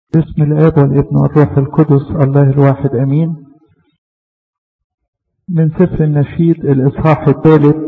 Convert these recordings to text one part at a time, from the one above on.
باسم الآب والابن والروح القدس الله الواحد أمين من سفر النشيد الإصحاح الثالث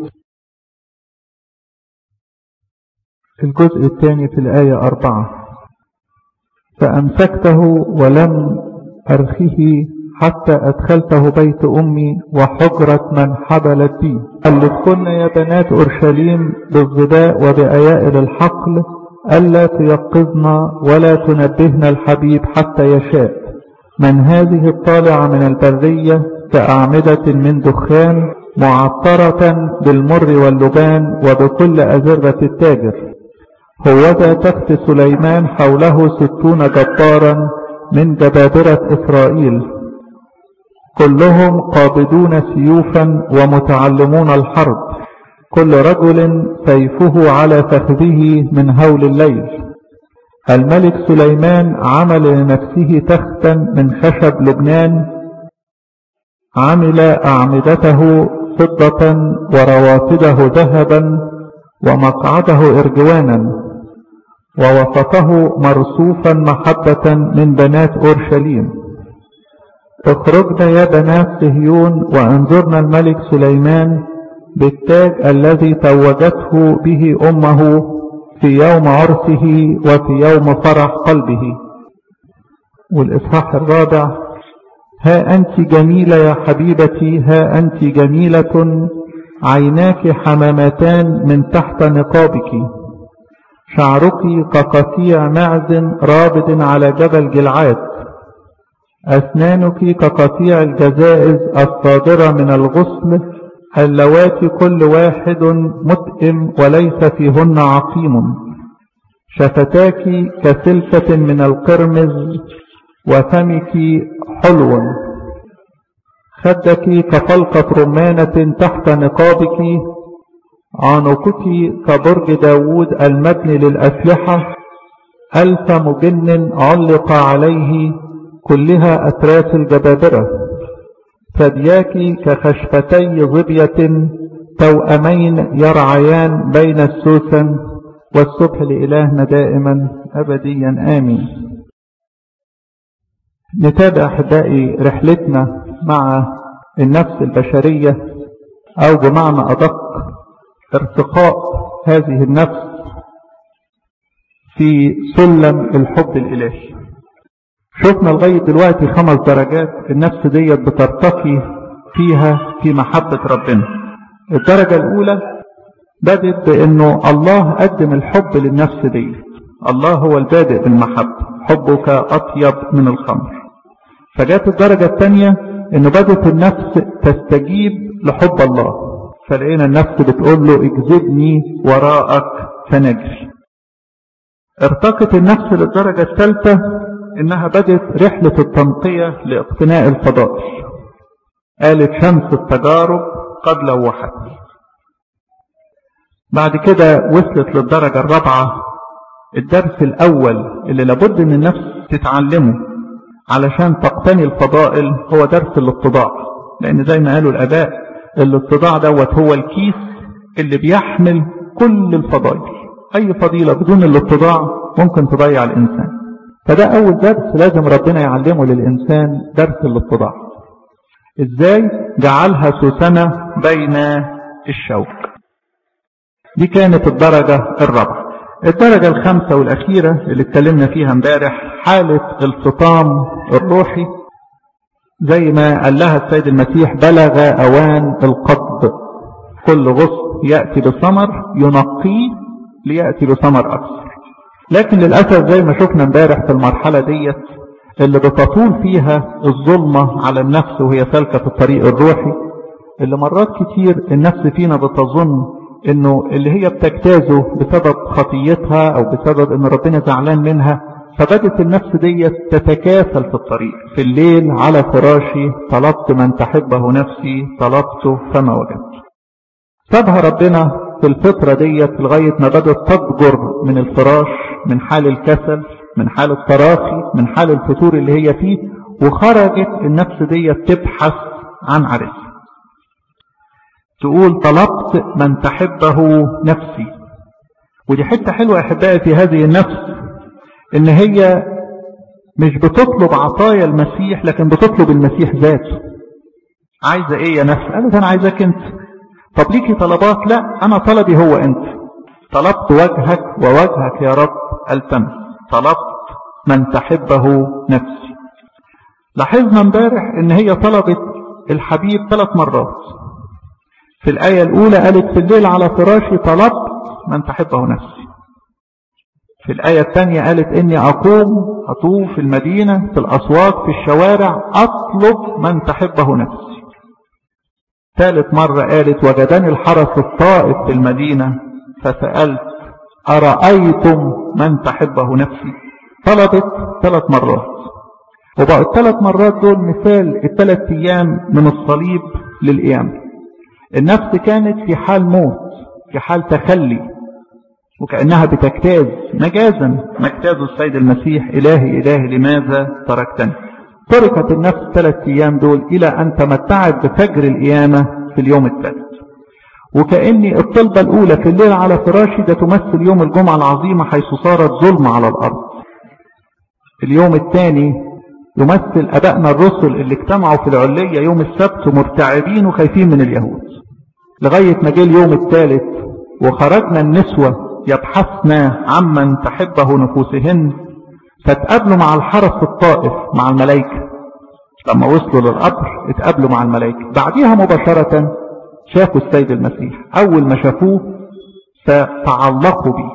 الجزء الثاني في الآية أربعة فأمسكته ولم أرخه حتى أدخلته بيت أمي وحجرة من حبلت بي ألفكن يا بنات أورشليم بالظباء وبأيائل الحقل ألا تيقظن ولا تنبهن الحبيب حتى يشاء من هذه الطالعة من البرية كأعمدة من دخان معطرة بالمر واللبان وبكل أزرة التاجر هوذا تخت سليمان حوله ستون جبارا من جبابرة إسرائيل كلهم قابضون سيوفا ومتعلمون الحرب كل رجل سيفه على فخذه من هول الليل الملك سليمان عمل لنفسه تختا من خشب لبنان عمل أعمدته فضة وروافده ذهبا ومقعده إرجوانا ووسطه مرصوفا محبة من بنات أورشليم اخرجنا يا بنات صهيون وانظرنا الملك سليمان بالتاج الذي توجته به أمه في يوم عرسه وفي يوم فرح قلبه والإصحاح الرابع ها أنت جميلة يا حبيبتي ها أنت جميلة عيناك حمامتان من تحت نقابك شعرك كقطيع معز رابض على جبل جلعاد أسنانك كقطيع الجزائز الصادرة من الغصن اللواتي كل واحد متئم وليس فيهن عقيم شفتاك كسلكة من القرمز وفمك حلو خدك كفلقة رمانة تحت نقابك عنقك كبرج داود المبني للأسلحة ألف مجن علق عليه كلها أتراس الجبابرة ثدياك كخشفتي ظبية توأمين يرعيان بين السوسن والصبح لإلهنا دائما أبديا آمين نتابع أحبائي رحلتنا مع النفس البشرية أو بمعنى أدق ارتقاء هذه النفس في سلم الحب الإلهي شفنا لغاية دلوقتي خمس درجات النفس ديت بترتقي فيها في محبة ربنا الدرجة الأولى بدت بأنه الله قدم الحب للنفس دي الله هو البادئ بالمحبة حبك أطيب من الخمر فجاءت الدرجة الثانية أنه بدت النفس تستجيب لحب الله فلقينا النفس بتقول له اجذبني وراءك فنجري ارتقت النفس للدرجة الثالثة انها بدت رحلة التنقية لاقتناء الفضائل قالت شمس التجارب قد لوحت بعد كده وصلت للدرجة الرابعة الدرس الاول اللي لابد ان النفس تتعلمه علشان تقتني الفضائل هو درس الاتضاع لان زي ما قالوا الاباء الاتضاع دوت هو الكيس اللي بيحمل كل الفضائل اي فضيلة بدون الاتضاع ممكن تضيع الانسان فده أول درس لازم ربنا يعلمه للإنسان درس الاتضاع إزاي جعلها سوسنة بين الشوك دي كانت الدرجة الرابعة الدرجة الخامسة والأخيرة اللي اتكلمنا فيها امبارح حالة الفطام الروحي زي ما قال لها السيد المسيح بلغ أوان القبض كل غصن يأتي بثمر ينقيه ليأتي بثمر أكثر لكن للأسف زي ما شفنا امبارح في المرحلة ديت اللي بتطول فيها الظلمة على النفس وهي سالكة في الطريق الروحي اللي مرات كتير النفس فينا بتظن انه اللي هي بتجتازه بسبب خطيتها او بسبب ان ربنا زعلان منها فبدت النفس ديت تتكاسل في الطريق في الليل على فراشي طلبت من تحبه نفسي طلبته فما وجدت سابها ربنا في الفترة ديت لغاية ما بدأت تضجر من الفراش من حال الكسل من حال التراخي من حال الفتور اللي هي فيه وخرجت النفس ديت تبحث عن عريس تقول طلبت من تحبه نفسي ودي حتة حلوة يا أحبائي في هذه النفس إن هي مش بتطلب عطايا المسيح لكن بتطلب المسيح ذاته عايزة ايه يا نفس قالت انا عايزك انت طب ليكي طلبات لا انا طلبي هو انت طلبت وجهك ووجهك يا رب التمس طلبت من تحبه نفسي لاحظنا امبارح ان هي طلبت الحبيب ثلاث مرات في الآية الأولى قالت في الليل على فراشي طلبت من تحبه نفسي في الآية الثانية قالت إني أقوم أطوف في المدينة في الأسواق في الشوارع أطلب من تحبه نفسي ثالث مرة قالت وجدني الحرس الطائف في المدينة فسألت أرأيتم من تحبه نفسي طلبت ثلاث مرات وبقى الثلاث مرات دول مثال الثلاث أيام من الصليب للقيامة النفس كانت في حال موت في حال تخلي وكأنها بتجتاز مجازا مجتاز السيد المسيح إلهي إلهي لماذا تركتني تركت النفس ثلاث أيام دول إلى أن تمتعت بفجر القيامة في اليوم الثالث وكأني الطلبة الأولى في الليل على فراشي ده تمثل يوم الجمعة العظيمة حيث صارت ظلم على الأرض اليوم الثاني يمثل أبائنا الرسل اللي اجتمعوا في العلية يوم السبت مرتعبين وخايفين من اليهود لغاية ما جه اليوم الثالث وخرجنا النسوة يبحثن عمن تحبه نفوسهن فتقابلوا مع الحرس الطائف مع الملائكة لما وصلوا للقبر اتقابلوا مع الملائكة بعديها مباشرة شافوا السيد المسيح أول ما شافوه فتعلقوا به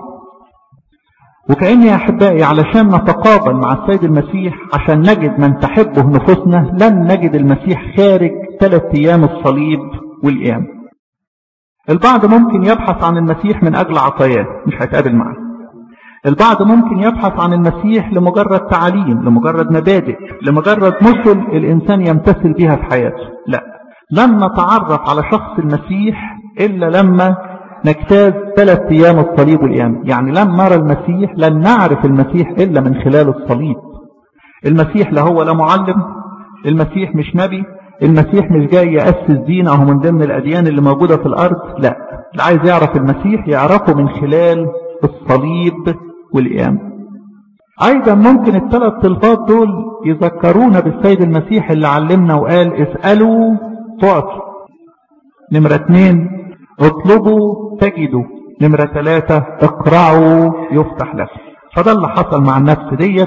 وكأني يا أحبائي علشان نتقابل مع السيد المسيح عشان نجد من تحبه نفوسنا لن نجد المسيح خارج ثلاث أيام الصليب والقيام البعض ممكن يبحث عن المسيح من أجل عطاياه مش هيتقابل معه البعض ممكن يبحث عن المسيح لمجرد تعاليم لمجرد مبادئ لمجرد مثل الإنسان يمتثل بها في حياته لا لن نتعرف على شخص المسيح إلا لما نجتاز ثلاث أيام الصليب والقيامة يعني لن نرى المسيح لن نعرف المسيح إلا من خلال الصليب المسيح لا هو لا معلم المسيح مش نبي المسيح مش جاي يأسس دين أو من ضمن الأديان اللي موجودة في الأرض لا اللي عايز يعرف المسيح يعرفه من خلال الصليب والقيامة أيضا ممكن الثلاث طلبات دول يذكرونا بالسيد المسيح اللي علمنا وقال اسألوا تعطوا نمرة اثنين اطلبوا تجدوا نمرة ثلاثة اقرعوا يفتح لكم فده اللي حصل مع النفس ديت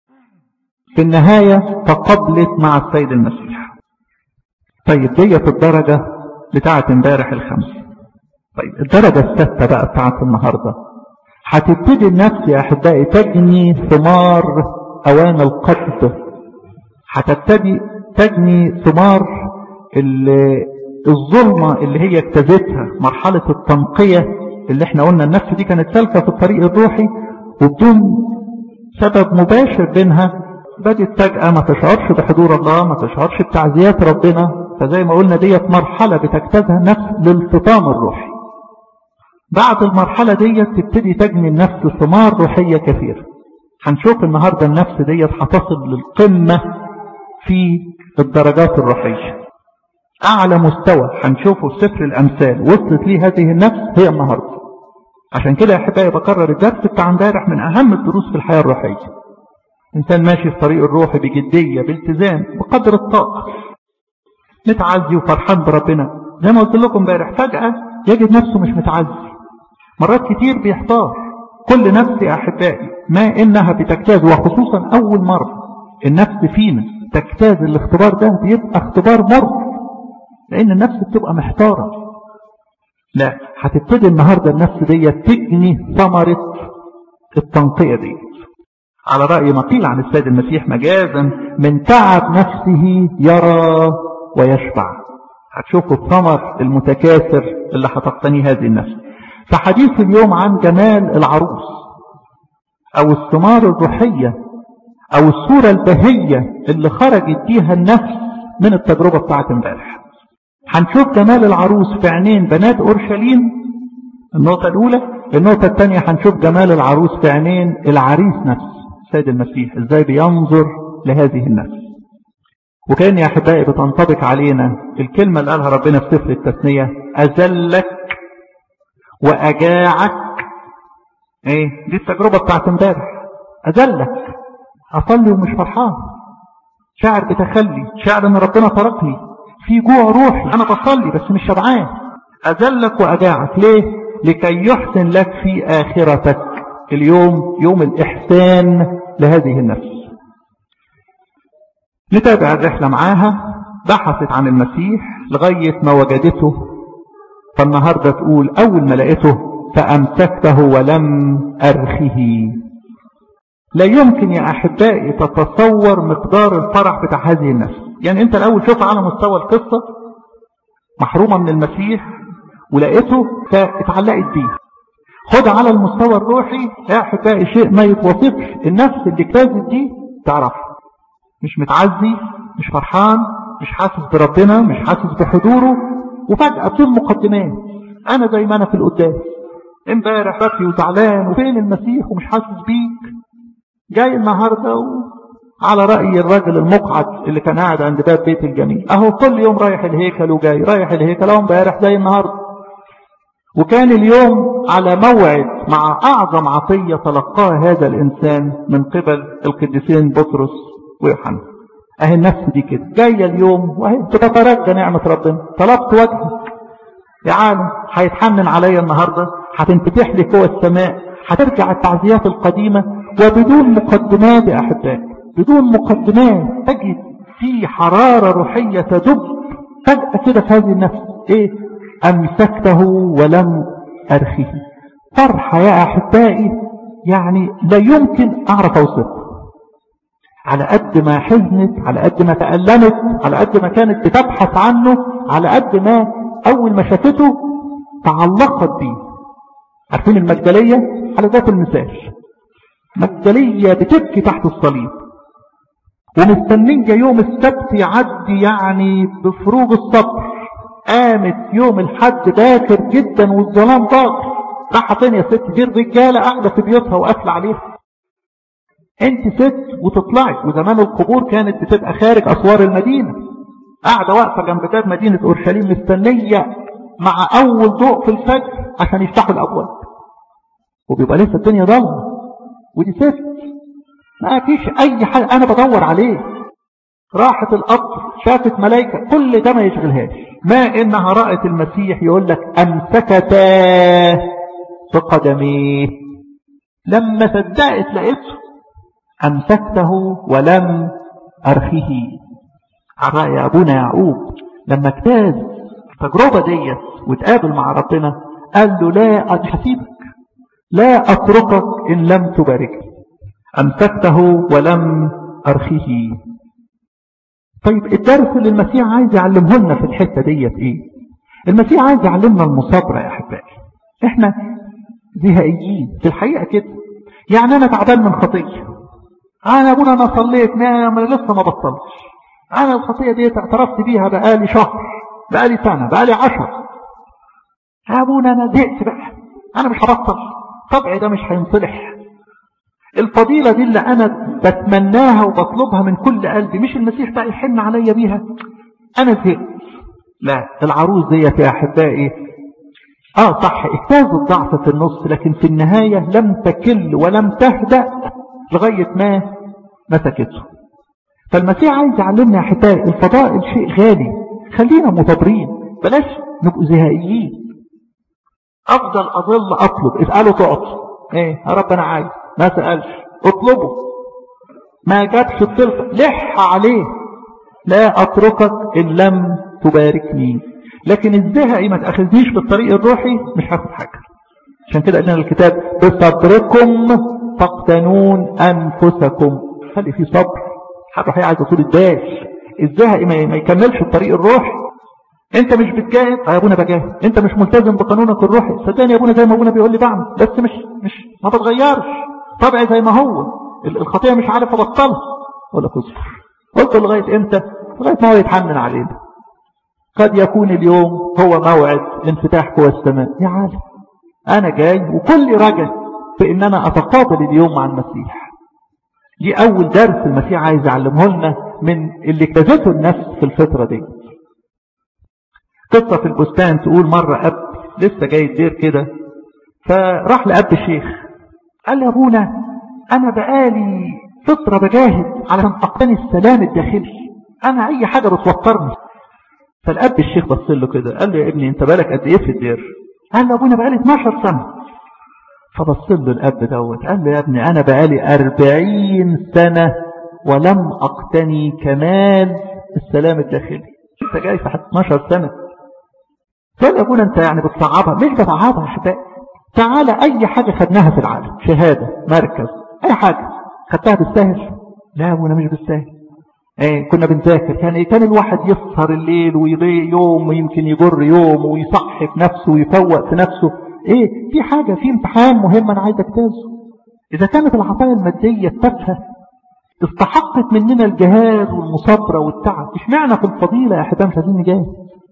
في النهاية تقبلت مع السيد المسيح طيب ديت الدرجة بتاعت امبارح الخمس طيب الدرجة الستة بقى بتاعت النهاردة هتبتدي النفس يا أحبائي تجني ثمار أوان القبض هتبتدي تجني ثمار الظلمة اللي هي اجتازتها مرحلة التنقية اللي احنا قلنا النفس دي كانت سالكة في الطريق الروحي وبدون سبب مباشر بينها بدت فجأة ما تشعرش بحضور الله ما تشعرش بتعزيات ربنا فزي ما قلنا ديت مرحلة بتجتازها النفس للفطام الروحي بعد المرحلة ديت تبتدي تجني النفس ثمار روحية كثيرة هنشوف النهاردة النفس ديت هتصل للقمة في الدرجات الروحية أعلى مستوى هنشوفه في سفر الأمثال وصلت ليه هذه النفس هي النهاردة عشان كده يا أحبائي بكرر الدرس بتاع امبارح من أهم الدروس في الحياة الروحية إنسان ماشي في طريق الروح بجدية بالتزام بقدر الطاقة متعزي وفرحان بربنا زي ما قلت لكم امبارح فجأة يجد نفسه مش متعزي مرات كتير بيحتار كل نفس يا أحبائي ما إنها بتجتاز وخصوصا أول مرة النفس فينا تجتاز الاختبار ده بيبقى اختبار مر لأن النفس بتبقى محتارة لا هتبتدي النهاردة النفس دي تجني ثمرة التنقية دي على رأي ما قيل عن السيد المسيح مجازا من تعب نفسه يرى ويشبع هتشوفوا الثمر المتكاثر اللي هتقتني هذه النفس فحديث اليوم عن جمال العروس أو الثمار الروحية أو الصورة البهية اللي خرجت بيها النفس من التجربة بتاعت امبارح هنشوف جمال العروس في عينين بنات أورشليم النقطة الأولى النقطة الثانية هنشوف جمال العروس في عينين العريس نفسه سيد المسيح ازاي بينظر لهذه النفس وكان يا أحبائي بتنطبق علينا الكلمة اللي قالها ربنا في سفر التثنية أذلك وأجاعك ايه دي التجربة بتاعت امبارح أذلك اصلي ومش فرحان شاعر بتخلي شاعر ان ربنا تركني في جوع روحي انا بصلي بس مش شبعان اذلك واجاعك ليه لكي يحسن لك في اخرتك اليوم يوم الاحسان لهذه النفس نتابع الرحلة معاها بحثت عن المسيح لغاية ما وجدته فالنهاردة تقول أول ما لقيته فأمسكته ولم أرخه لا يمكن يا أحبائي تتصور مقدار الفرح بتاع هذه النفس يعني أنت الأول شوف على مستوى القصة محرومة من المسيح ولقيته فاتعلقت بيه خد على المستوى الروحي يا أحبائي شيء ما يتوصفش النفس اللي اجتازت دي تعرف مش متعزي مش فرحان مش حاسس بربنا مش حاسس بحضوره وفجأة بدون مقدمات أنا زي ما أنا في القداس امبارح بكي وزعلان وفين المسيح ومش حاسس بيك جاي النهاردة و... على رأي الراجل المقعد اللي كان قاعد عند باب بيت الجميل اهو كل يوم رايح الهيكل وجاي رايح الهيكل اهو امبارح زي النهارده وكان اليوم على موعد مع اعظم عطية تلقاها هذا الانسان من قبل القديسين بطرس ويوحنا اهي النفس دي كده جاية اليوم وهي تترجى نعمة ربنا طلبت وجهك يا عالم هيتحنن عليا النهاردة هتنفتح لي قوى السماء هترجع التعزيات القديمة وبدون مقدمات يا أحبائي بدون مقدمات تجد في حرارة روحية تدب فجأة كده في هذه النفس ايه امسكته ولم ارخيه فرحة يا احبائي يعني لا يمكن اعرف اوصفها على قد ما حزنت على قد ما تألمت على قد ما كانت بتبحث عنه على قد ما اول ما شافته تعلقت بيه عارفين المجدلية على ذات المثال مجدلية بتبكي تحت الصليب ومستنية يوم السبت يعدي يعني بفروج الصبر قامت يوم الحد باكر جدا والظلام ضاغر راح فين يا ست دي الرجالة قاعدة في بيوتها وقافلة عليها انت ست وتطلعي وزمان القبور كانت بتبقى خارج اسوار المدينة قاعدة واقفة جنب باب مدينة اورشليم مستنية مع اول ضوء في الفجر عشان يفتحوا الابواب وبيبقى لسه الدنيا ضلمة ودي ست ما فيش اي حاجة انا بدور عليه راحت القبر شافت ملايكة كل ده ما يشغلهاش ما انها رأت المسيح يقول لك امسكتا بقدميه لما صدقت لقيته امسكته ولم ارخيه على رأي ابونا يعقوب لما اجتاز التجربة ديت وتقابل مع ربنا قال له لا هسيبك لا اتركك ان لم تباركني أمسكته ولم أرخيه طيب الدرس اللي المسيح عايز يعلمه لنا في الحتة ديت ايه المسيح عايز يعلمنا المصابرة يا أحبائي احنا زهائيين في الحقيقة كده يعني أنا تعبان من خطية أنا أبونا أنا صليت ما أنا لسه ما بطلتش أنا الخطية ديت اعترفت بيها بقالي شهر بقالي سنة بقالي عشر يا أبونا أنا زهقت بقى أنا مش هبطل طبعي ده مش هينصلح الفضيلة دي اللي أنا بتمناها وبطلبها من كل قلبي مش المسيح بقى يحن عليا بيها أنا زهقت لا العروس ديت يا أحبائي آه صح اجتاز الضعف في النص لكن في النهاية لم تكل ولم تهدأ لغاية ما مسكته فالمسيح عايز يعلمنا يا أحبائي الفضائل شيء غالي خلينا متبرين بلاش نبقوا زهائيين أفضل أظل أطلب اسأله تعطي ايه يا رب أنا عايز ما سألش اطلبه ما جابش الطلب لح عليه لا أتركك إن لم تباركني لكن الزهق ما تأخذنيش بالطريق الروحي مش هاخد حاجة عشان كده قلنا الكتاب بصبركم تقتنون أنفسكم خلي في صبر حاجة هي عايزة طول الداش الزهق ما يكملش الطريق الروحي انت مش بتجاهد يا ابونا بجاهد انت مش ملتزم بقانونك الروحي صدقني يا ابونا زي ما ابونا بيقول لي بعمل بس مش مش ما بتغيرش طبعي زي ما هو الخطيئة مش عارف ابطلها ولا تصبر قلت لغاية امتى لغاية ما هو يتحنن علينا قد يكون اليوم هو موعد انفتاح قوى السماء يا عالم انا جاي وكل رجع في ان انا اتقابل اليوم مع المسيح دي اول درس المسيح عايز يعلمه لنا من اللي اكتزته النفس في الفترة دي قصة في البستان تقول مرة اب لسه جاي الدير كده فراح لأب الشيخ قال لي يا ابونا انا بقالي فترة بجاهد علشان اقتني السلام الداخلي انا اي حاجة بتوترني فالاب الشيخ بص له كده قال له يا ابني انت بالك قد ايه في الدير قال له ابونا بقالي 12 سنة فبص له الاب دوت قال له يا ابني انا بقالي 40 سنة ولم اقتني كمال السلام الداخلي انت جاي في 12 سنة قال يا ابونا انت يعني بتصعبها مش بتصعبها يا احبائي تعالى اي حاجة خدناها في العالم شهادة مركز اي حاجة خدتها بالسهل لا يا ابونا مش بالسهل ايه كنا بنذاكر كان ايه كان الواحد يسهر الليل ويضيع يوم ويمكن يجر يوم ويصحي في نفسه ويفوق في نفسه ايه في حاجة في امتحان مهم انا عايز اجتازه اذا كانت العطايا المادية التافهة استحقت مننا الجهاد والمصابرة والتعب اشمعنى في الفضيلة يا احباب مش عايزين نجاهد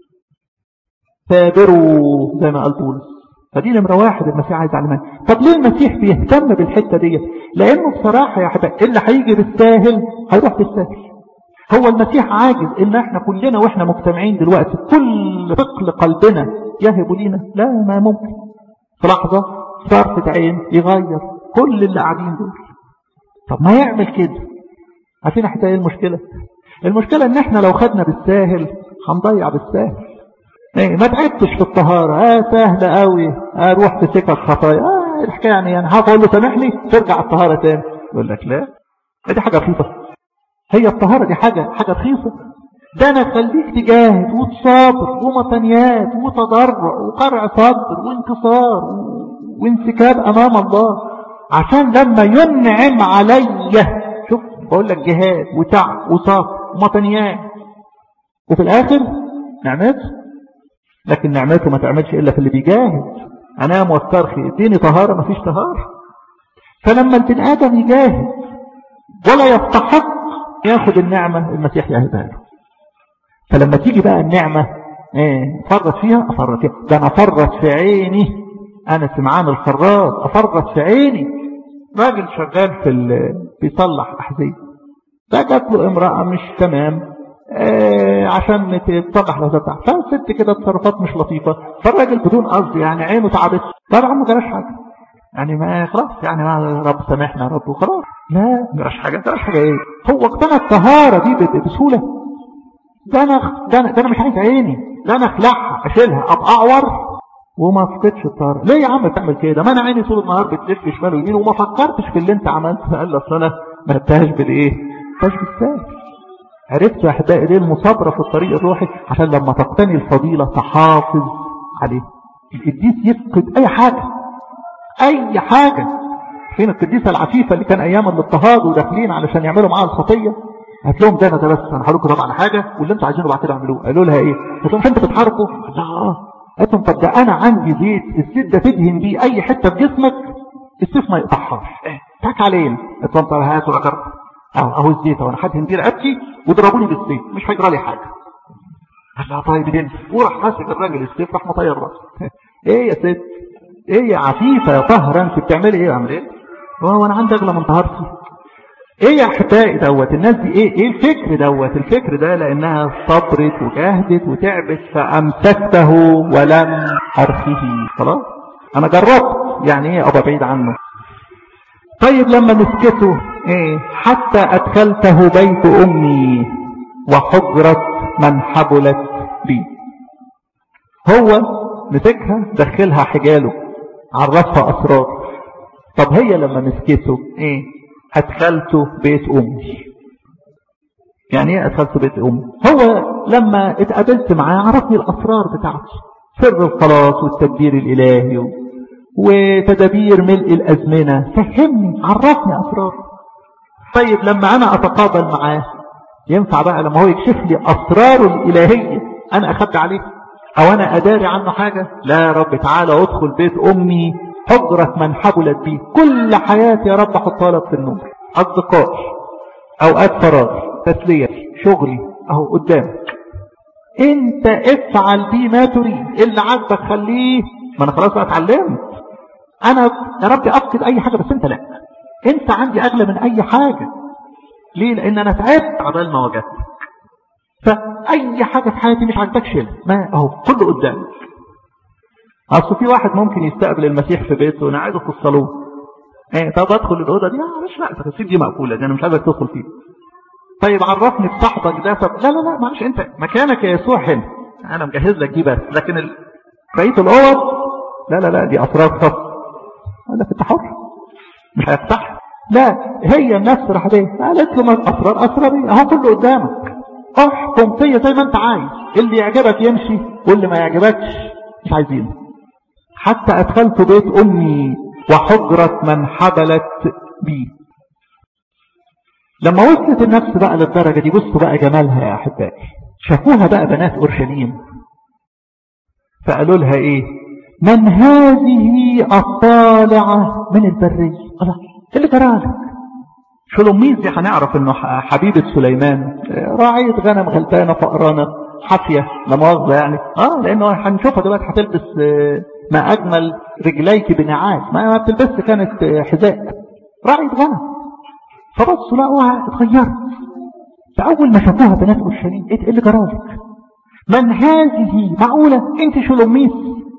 ثابروا زي ما قال بولس فدي نمرة واحد المسيح عايز يعلمها طب ليه المسيح بيهتم بالحتة ديت لانه بصراحة يا احباب اللي هيجي بالساهل هيروح بالساهل هو المسيح عاجز ان احنا كلنا واحنا مجتمعين دلوقتي كل ثقل قلبنا يهب لينا لا ما ممكن في لحظة صرفة عين يغير كل اللي قاعدين دول طب ما يعمل كده عارفين حتى ايه المشكلة المشكلة ان احنا لو خدنا بالساهل هنضيع بالساهل ايه ما تعبتش في الطهارة اه سهلة قوي اروح في سكك خطايا اه الحكاية يعني انا هقول له سامحني ترجع الطهارة تاني يقول لك لا دي حاجة رخيصة هي الطهارة دي حاجة حاجة رخيصة ده انا خليك تجاهد وتصابر ومطنيات وتضرع وقرع صدر وانكسار وانسكاب امام الله عشان لما ينعم عليا شوف بقول لك جهاد وتعب وصبر ومطنيات وفي الاخر نعمته لكن نعمته ما تعملش الا في اللي بيجاهد انام واسترخي اديني طهارة ما فيش طهارة فلما البني ادم يجاهد ولا يستحق ياخد النعمة المسيح يهبها له فلما تيجي بقى النعمة ايه فرط فيها افرط فيها ده انا فرط في عيني انا سمعان الخراط افرط في عيني راجل شغال في بيصلح احذيه فجات له امرأة مش تمام آه عشان تصلح الهزة بتاعها فالست كده تصرفات مش لطيفة فالراجل بدون قصد يعني عينه تعبت طبعا ما جراش حاجة يعني ما خلاص يعني ما رب سامحنا يا رب وخلاص لا جراش حاجة جراش حاجة ايه هو اقتنى الطهارة دي بسهولة ده انا ده انا, ده أنا مش عايز عيني ده انا اخلعها اشيلها ابقى اعور وما فقدش الطهارة ليه يا عم تعمل كده ما انا عيني طول النهار بتلف شمال ويمين وما فكرتش في اللي انت عملته قال اصل انا ما اتهاش بالايه ما بالسهل عرفت يا احبائي ليه المصابرة في الطريق الروحي عشان لما تقتني الفضيلة تحافظ عليه القديس يفقد اي حاجة اي حاجة فين القديسة العفيفة اللي كان ايام الاضطهاد وداخلين علشان يعملوا معاها الخطية قالت لهم ده انا ده بس انا هقول لكم طبعا حاجة واللي انتوا عايزينه بعد كده اعملوه قالوا لها ايه قالت لهم انتوا بتحاربوا لا اه قالت لهم طب ده انا عندي زيت الزيت ده تدهن بيه اي حتة في جسمك السيف ما يقطعهاش تاك علينا قالت لهم طب هاتوا اجرب اهو اهو الزيت اهو انا هدهن بيه رقبتي وضربوني بالسيف مش هيجرى لي حاجة قال لها طيب دين وراح ماسك الراجل السيف راح مطير راسه ايه يا ست ايه يا عفيفة يا طهرة انت بتعملي ايه اعمل ايه هو انا عندي اغلى من طهارتي ايه يا احبائي دوت الناس دي ايه ايه الفكر دوت الفكر ده لانها صبرت وجاهدت وتعبت فامسكته ولم ارخيه خلاص انا جربت يعني ايه ابقى بعيد عنه طيب لما مسكته ايه حتى ادخلته بيت امي وحجرة من حبلت بي هو مسكها دخلها حجاله عرفها اسرار طب هي لما مسكته ايه ادخلته بيت امي يعني ايه ادخلته بيت امي هو لما اتقابلت معاه عرفني الاسرار بتاعته سر الخلاص والتدبير الالهي وتدابير ملء الازمنه فهمني عرفني اسرار طيب لما انا اتقابل معاه ينفع بقى لما هو يكشف لي اسراره الالهيه انا اخبي عليه او انا اداري عنه حاجه لا يا رب تعالى ادخل بيت امي حجرة من حبلت بي كل حياتي يا رب حطها لك في النور أصدقائي أوقات فراغ تسلية شغلي أهو قدامك انت افعل بي ما تريد اللي عاجبك خليه ما انا خلاص اتعلمت انا يا رب افقد اي حاجة بس انت لا انت عندي اغلى من اي حاجة ليه لان انا تعبت عبال ما وجدتك فاي حاجة في حياتي مش عاجبك شيلها ما اهو كله قدامك اصل في واحد ممكن يستقبل المسيح في بيته وانا عايزه في الصالون ايه طب ادخل الاوضه دي اه مش لا التفاصيل دي مقفوله دي انا مش عايزك تدخل فيها طيب عرفني بصاحبك ده طب لا لا لا معلش انت مكانك يا يسوع هنا انا مجهز لك دي بس لكن ال... بقيه الاوض لا لا لا دي اسرار خاصه انا في التحر مش هيفتح لا هي النفس راح ايه قالت له ما اسرار اسرار ايه اهو كله قدامك احكم فيا زي ما انت عايز اللي يعجبك يمشي واللي ما يعجبكش مش عايزينه حتى ادخلت بيت امي وحجرة من حبلت بي لما وصلت النفس بقى للدرجة دي بصوا بقى جمالها يا أحبائي شافوها بقى بنات أورشليم فقالوا لها إيه من هذه الطالعة من البرية الله اللي جرالك شلوميز دي هنعرف انه حبيبة سليمان راعية غنم غلبانة فقرانة حافية لا مؤاخذة يعني اه لانه هنشوفها دلوقتي هتلبس ما اجمل رجليك بنعاس ما بتلبس كانت حذاء راعية غنم فبصوا لقوها اتغيرت فاول ما شافوها بنات اورشليم ايه اللي جرالك من هذه معقولة انت شلوميس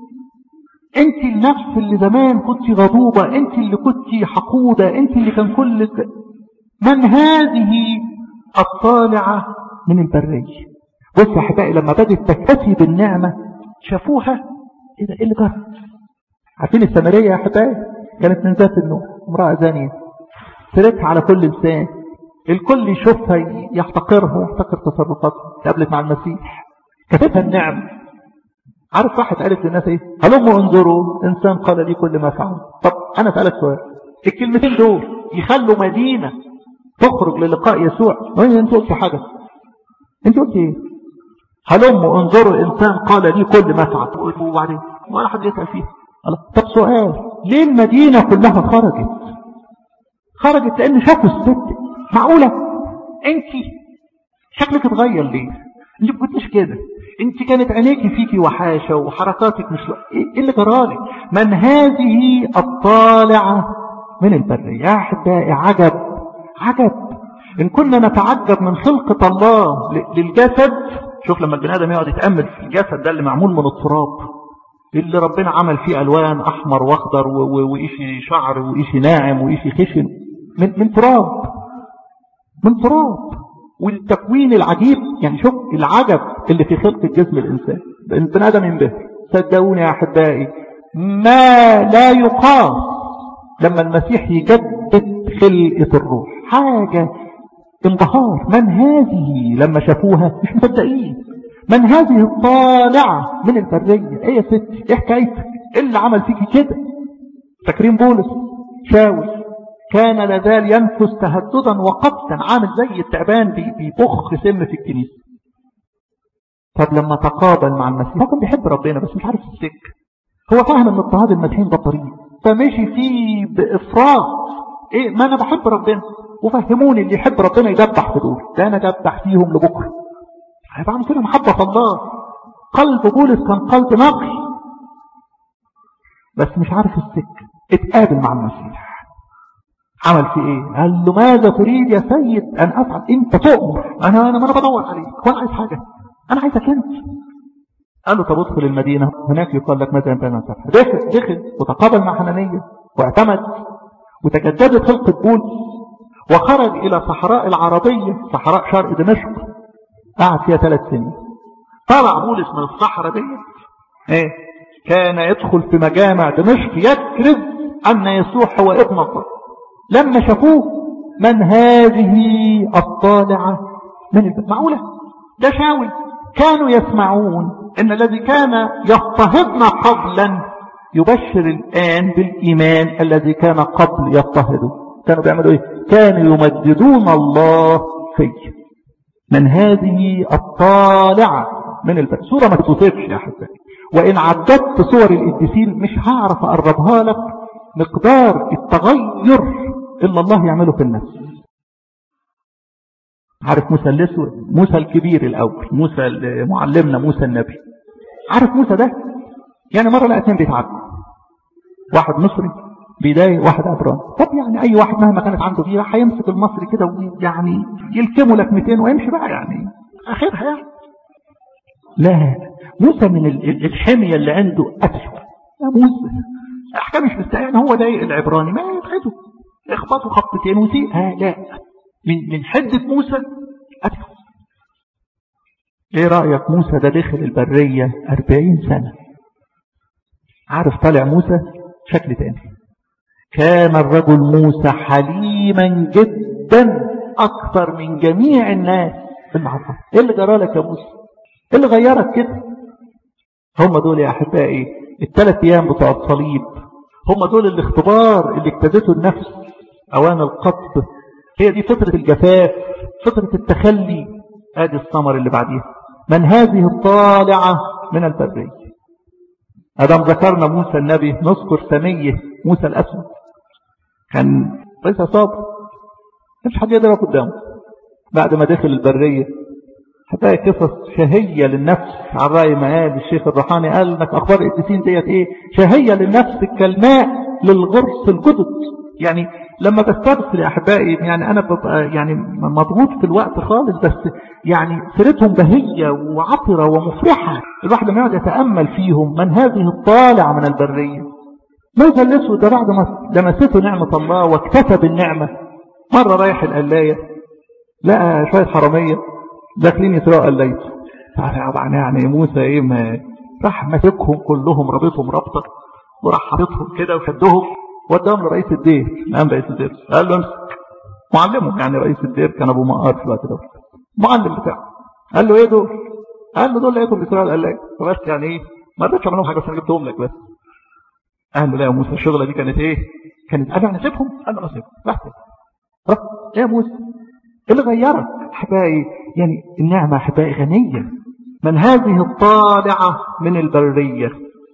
انت النفس اللي زمان كنت غضوبة انت اللي كنت حقودة انت اللي كان كلك من هذه الطالعة من البرية بص يا احبائي لما بدت تكتفي بالنعمة شافوها ايه ده ايه اللي جرى عارفين السامرية يا احبائي كانت من ذات النور امرأة زانية سيرتها على كل لسان الكل يشوفها يحتقرها يحتقر تصرفاتها قابلت مع المسيح كتبها النعم عارف واحد قالت للناس ايه هلموا انظروا انسان قال لي كل ما فعل طب انا سألك سؤال الكلمتين دول يخلوا مدينة تخرج للقاء يسوع وين انت قلت حاجة انت قلت ايه هلموا انظروا انسان قال لي كل ما فعل وبعدين ولا حد يسأل فيه طب سؤال ليه المدينة كلها خرجت خرجت لان شافوا الست معقولة انت شكلك اتغير ليه انت ما كنتش كده انت كانت عينيكي فيكي وحاشة وحركاتك مش ايه اللي جرالك من هذه الطالعة من البرية يا احبائي عجب عجب ان كنا نتعجب من خلقة الله للجسد شوف لما البني ادم يقعد يتأمل في الجسد ده اللي معمول من التراب اللي ربنا عمل فيه الوان احمر واخضر وإيشي شعر وإيشي ناعم وإيشي خشن من, من تراب من تراب والتكوين العجيب يعني شوف العجب اللي في خلق الجسم الإنسان البني آدم ينبهر صدقوني يا أحبائي ما لا يقاس لما المسيح يجدد خلقة الروح حاجة انبهار من هذه لما شافوها مش مصدقين من هذه الطالعة من البرية ايه يا ست ايه حكايتك ايه اللي عمل فيكي كده فاكرين بولس شاول كان لازال ينفس تهددا وقبتا عامل زي التعبان بيبخ سم في الكنيسة طب لما تقابل مع المسيح هو كان بيحب ربنا بس مش عارف السك هو فاهم ان اضطهاد المسيحيين ده طريق فمشي فيه بافراط ايه ما انا بحب ربنا وفهموني اللي يحب ربنا يدبح في دول ده انا دبح فيهم لبكره هيبقى كده محبة الله قلب بولس كان قلب نقي بس مش عارف السك اتقابل مع المسيح عمل في ايه قال له ماذا تريد يا سيد ان افعل انت تؤمر انا انا ما انا بدور عليك وانا عايز حاجه انا عايزك انت قال له طب ادخل المدينه هناك يقال لك ماذا ينبغي ان تفعل دخل دخل وتقابل مع حنانيه واعتمد وتجددت خلقه بولس وخرج الى صحراء العربيه صحراء شرق دمشق قعد فيها ثلاث سنين طلع بولس من الصحراء دي ايه كان يدخل في مجامع دمشق يكرز ان يسوع هو ابن الله لما شافوه من هذه الطالعة من البيت معقولة ده شاوي كانوا يسمعون ان الذي كان يضطهدنا قبلا يبشر الآن بالإيمان الذي كان قبل يضطهده كانوا بيعملوا ايه كانوا يمجدون الله فيه من هذه الطالعة من البيت صورة ما تتوصفش يا حبيبي وإن عددت صور القديسين مش هعرف أقربها لك مقدار التغير إلا الله يعمله في النفس عارف موسى الأسود موسى الكبير الأول موسى معلمنا موسى النبي عارف موسى ده يعني مرة لقى اثنين بيتعبوا واحد مصري بداية واحد عبراني طب يعني أي واحد مهما كانت عنده فيها هيمسك المصري كده ويعني يلكمه لك 200 ويمشي بقى يعني آخرها يعني لا موسى من الحمية اللي عنده أتشو يا موسى احكام مش مستحيل يعني هو ضايق العبراني ما يبعده اخبطوا خبطتين وسيء ها لا من من حدة موسى أدخل ايه رأيك موسى ده دخل البرية أربعين سنة عارف طالع موسى شكل تاني كان الرجل موسى حليما جدا أكثر من جميع الناس في المحطة ايه اللي جرالك يا موسى ايه اللي غيرك كده هم دول يا أحبائي الثلاث أيام بتوع الصليب هم دول الاختبار اللي اجتازته النفس أوان القطب هي دي فطرة الجفاف فطرة التخلي ادي الثمر اللي بعديها من هذه الطالعة من البرية أدام ذكرنا موسى النبي نذكر سميه موسى الأسود كان ليس صابر مش حد يقدر قدامه بعد ما دخل البرية هتلاقي قصص شهية للنفس على رأي ما قال الشيخ الروحاني قال لك أخبار القديسين ديت إيه شهية للنفس كالماء للغرس الجدد يعني لما بسترسل يا أحبائي يعني أنا ببقى يعني مضغوط في الوقت خالص بس يعني سيرتهم بهية وعطرة ومفرحة الواحد لما يقعد يتأمل فيهم من هذه الطالع من البرية موسى الأسود ده بعد ما لمسته نعمة الله واكتسب النعمة مرة رايح القلاية لقى شوية حرامية داخلين يسرقوا قلايته طبعا يعني موسى ايه ما راح ماسكهم كلهم رابطهم رابطة وراح حاططهم كده وشدهم وداهم لرئيس الدير نعم رئيس الدير قال له امسك معلمه يعني رئيس الدير كان ابو مقار في الوقت ده معلم بتاعه قال له ايه دول قال له دول لقيتهم بيسرقوا القلاية فبس يعني ايه ما رضيتش اعمل لهم حاجه بس انا جبتهم لك بس قال له لا يا موسى الشغله دي كانت ايه كانت انا نسيبهم قال له اسيبهم رحت رحت ايه يا موسى ايه اللي غيرك احبائي يعني النعمه احبائي غنيه من هذه الطالعه من البريه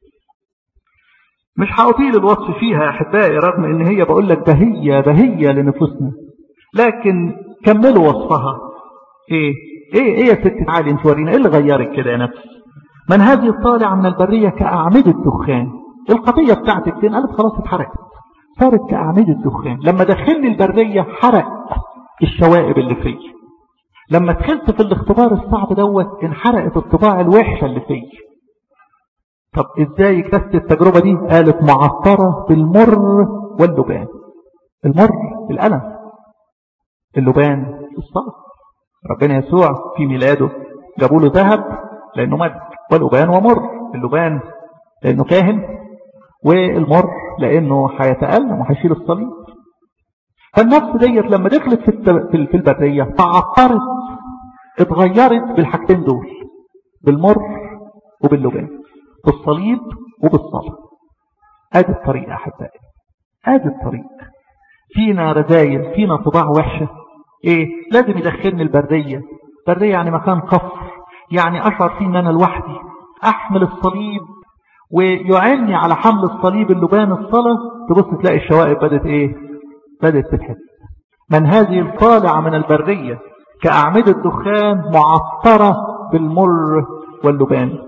مش هأطيل الوصف فيها يا أحبائي رغم إن هي بقول لك بهية بهية لنفوسنا لكن كملوا وصفها إيه إيه إيه يا ست تعالي انت ورينا إيه اللي غيرك كده يا نفس من هذه الطالعة من البرية كأعمدة الدخان القضية بتاعتك فين قالت خلاص اتحرقت صارت كأعمدة الدخان لما دخلني البرية حرق الشوائب اللي فيه لما دخلت في الاختبار الصعب دوت انحرقت الطباع الوحشة اللي فيه طب ازاي اكتسبت التجربة دي قالت معطرة بالمر واللبان المر الألم اللبان الصلب ربنا يسوع في ميلاده جابوا له ذهب لأنه ملك واللبان ومر اللبان لأنه كاهن والمر لأنه هيتألم وهيشيل الصليب فالنفس ديت لما دخلت في في البرية تعطرت اتغيرت بالحاجتين دول بالمر وباللبان بالصليب وبالصلاة ادي الطريق احبائي ادي الطريق فينا رذايل فينا طباع وحشة ايه لازم يدخلني البرية برية يعني مكان كفر يعني اشعر فيه ان انا لوحدي احمل الصليب ويعني على حمل الصليب اللبان الصلاة تبص تلاقي الشوائب بدت ايه بدت تتحد من هذه الطالعة من البرية كأعمدة دخان معطرة بالمر واللبان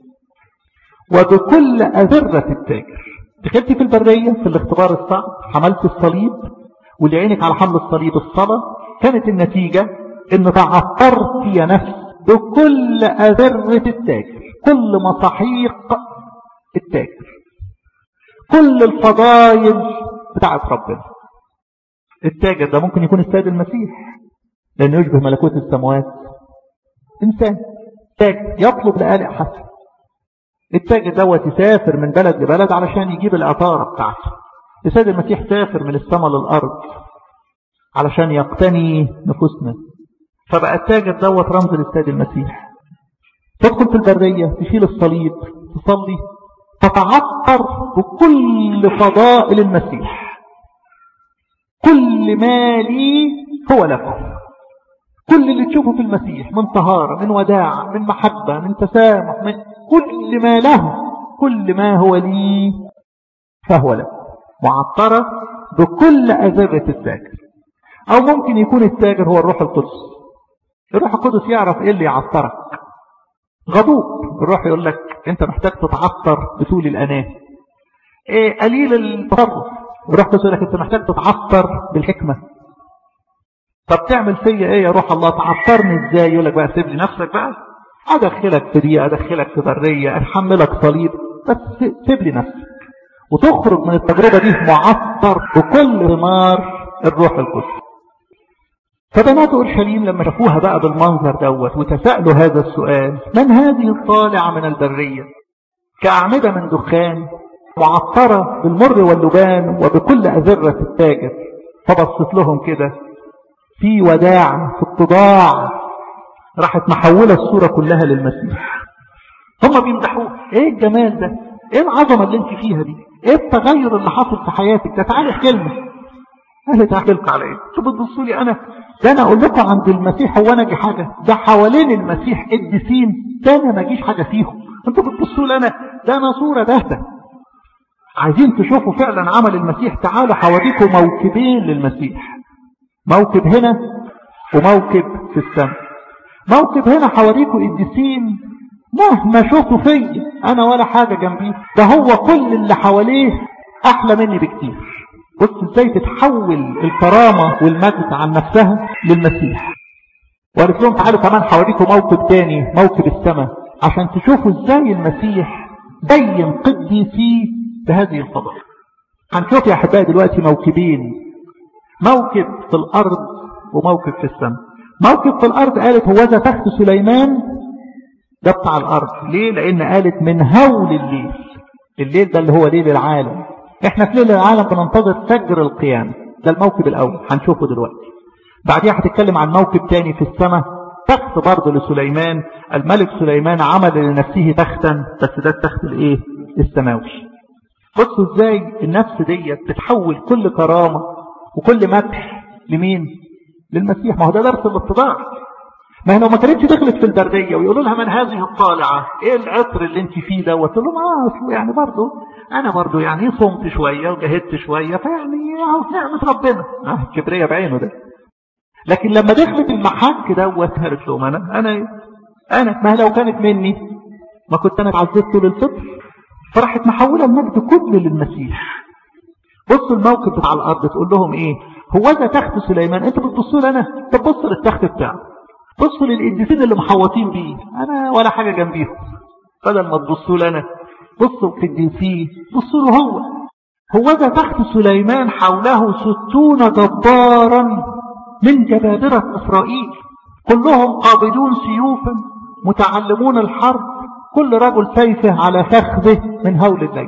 وبكل أذرة التاجر دخلت في البرية في الاختبار الصعب حملت الصليب واللي عينك على حمل الصليب الصلاة كانت النتيجة ان تعطرت يا نفس بكل أذرة التاجر كل مصاحيق التاجر كل الفضائل بتاعت ربنا التاجر ده ممكن يكون السيد المسيح لأنه يشبه ملكوت السماوات إنسان تاجر يطلب لآلئ حسن التاجر دوت يسافر من بلد لبلد علشان يجيب العطارة بتاعته السيد المسيح سافر من السماء للأرض علشان يقتني نفوسنا فبقى التاجر دوت رمز للسيد المسيح تدخل في البرية تشيل الصليب تصلي تتعطر بكل فضائل المسيح كل ما لي هو لكم كل اللي تشوفه في المسيح من طهارة من وداع من محبة من تسامح من كل ما له كل ما هو لي فهو له معطرة بكل أذرة التاجر أو ممكن يكون التاجر هو الروح القدس الروح القدس يعرف إيه اللي يعطرك غضوب الروح يقول لك أنت محتاج تتعطر بطول الأناه إيه قليل التصرف الروح القدس يقول لك أنت محتاج تتعطر بالحكمة طب تعمل فيا ايه يا روح الله تعطرني ازاي يقول لك بقى سيب لي نفسك بقى ادخلك في دي ادخلك في بريه احملك صليب بس سيب لي نفسك وتخرج من التجربة دي معطر بكل ثمار الروح القدس فبنات أورشليم لما شافوها بقى بالمنظر دوت وتسألوا هذا السؤال من هذه الطالعة من البرية كأعمدة من دخان معطرة بالمر واللبان وبكل أذرة التاجر فبصت لهم كده في وداع في اتضاع راحت محولة الصورة كلها للمسيح هم بيمدحوه ايه الجمال ده ايه العظمة اللي انت فيها دي ايه التغير اللي حصل في حياتك ده تعالي احكي لنا قالت احكي لكم على ايه انتوا بتبصوا لي انا ده انا اقول لكم عند المسيح هو انا اجي حاجه ده حوالين المسيح قديسين ده انا ما اجيش حاجه فيهم انتوا بتبصوا لي انا ده انا صوره باهته عايزين تشوفوا فعلا عمل المسيح تعالوا حواليكم موكبين للمسيح موكب هنا وموكب في السماء موكب هنا حواليكم قديسين مهما شوفوا فيا انا ولا حاجه جنبيه ده هو كل اللي حواليه احلى مني بكتير بص ازاي تتحول الكرامة والمجد عن نفسها للمسيح وقالت لهم تعالوا كمان حواليكم موكب تاني موكب السماء عشان تشوفوا ازاي المسيح بين قديسيه بهذه الفضائل هنشوف يا احبائي دلوقتي موكبين موكب في الارض وموكب في السماء موكب في الارض قالت هو ذا تخت سليمان ده بتاع الارض ليه لان قالت من هول الليل الليل ده اللي هو ليل العالم احنا في ليل العالم بننتظر فجر القيامة ده الموكب الاول هنشوفه دلوقتي بعديها هتتكلم عن موكب تاني في السماء تخت برضه لسليمان الملك سليمان عمل لنفسه تختا بس ده التخت الايه السماوي بصوا ازاي النفس ديت بتحول كل كرامة وكل مدح لمين للمسيح ما هو ده درس الاتضاع ما هي لو ما كانتش دخلت في البردية ويقولوا لها من هذه الطالعة ايه العطر اللي انت فيه ده وتقول لهم اه اصله يعني برضه انا برضه يعني صمت شوية وجهدت شوية فيعني نعمة ربنا اه الكبرية بعينه ده لكن لما دخلت المحك دوت قالت لهم انا انا انا ما لو كانت مني ما كنت انا اتعذبت للفطر فراحت محولة المجد كله للمسيح بصوا الموقف بتاع الارض تقول لهم ايه هو ده تخت سليمان انت بتبصوا لي انا طب بص للتخت بتاعه بصوا للقديسين اللي محوطين بيه انا ولا حاجة جنبيهم بدل ما تبصوا لي انا بصوا القديسين بصوا له هو هو ده تحت سليمان حوله ستون جبارا من جبابرة إسرائيل كلهم قابضون سيوفا متعلمون الحرب كل رجل سيفه على فخذه من هول الليل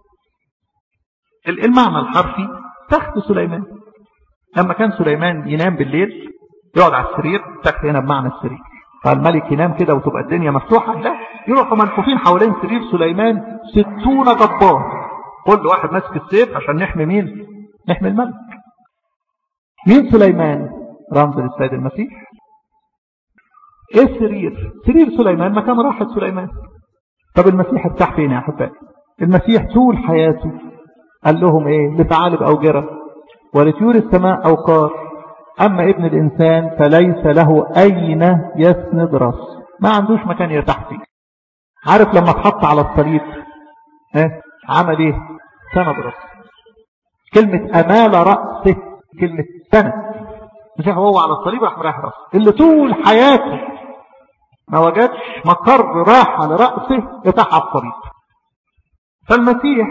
المعنى الحرفي تخت سليمان لما كان سليمان ينام بالليل يقعد على السرير تخت هنا بمعنى السرير فالملك ينام كده وتبقى الدنيا مفتوحة لا يروحوا منفوخين حوالين سرير سليمان ستون جبار كل واحد ماسك السيف عشان نحمي مين نحمي الملك مين سليمان رمز للسيد المسيح ايه السرير سرير سليمان مكان راحة سليمان طب المسيح ارتاح فين يا احبائي المسيح طول حياته قال لهم ايه لثعالب اوجرة ولطيور السماء اوقار أما ابن الإنسان فليس له أين يسند رأسه ما عندوش مكان يرتاح فيه عارف لما اتحط على الصليب اه عمل ايه سند رأسه كلمة أمال رأسه كلمة سند مش هو على الصليب راح مريح رأسه اللي طول حياته ما وجدش مقر راحة لرأسه يتاح على الصليب فالمسيح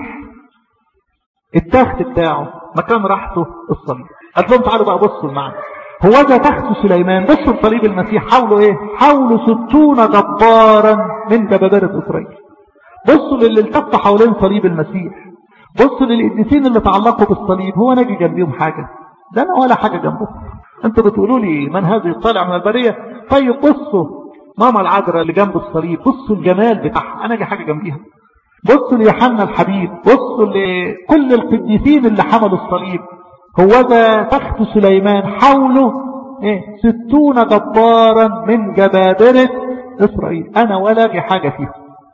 التخت بتاعه مكان راحته الصليب قال لهم تعالوا بقى بصوا المعنى هو ده تخت سليمان بصوا الصليب المسيح حوله ايه حوله ستون جبارا من جبابرة اسرائيل بصوا للي التف حوالين صليب المسيح بصوا للقديسين اللي تعلقوا بالصليب هو نجي جنبيهم حاجة ده انا ولا حاجة جنبه انتوا بتقولوا لي من هذه الطالع من البرية طيب بصوا ماما العذراء اللي جنب الصليب بصوا الجمال بتاعها انا اجي حاجة جنبيها بصوا ليوحنا الحبيب بصوا لكل القديسين اللي حملوا الصليب هو ذا تخت سليمان حوله ايه ستون جبارا من جبابرة اسرائيل انا ولا جي حاجة فيهم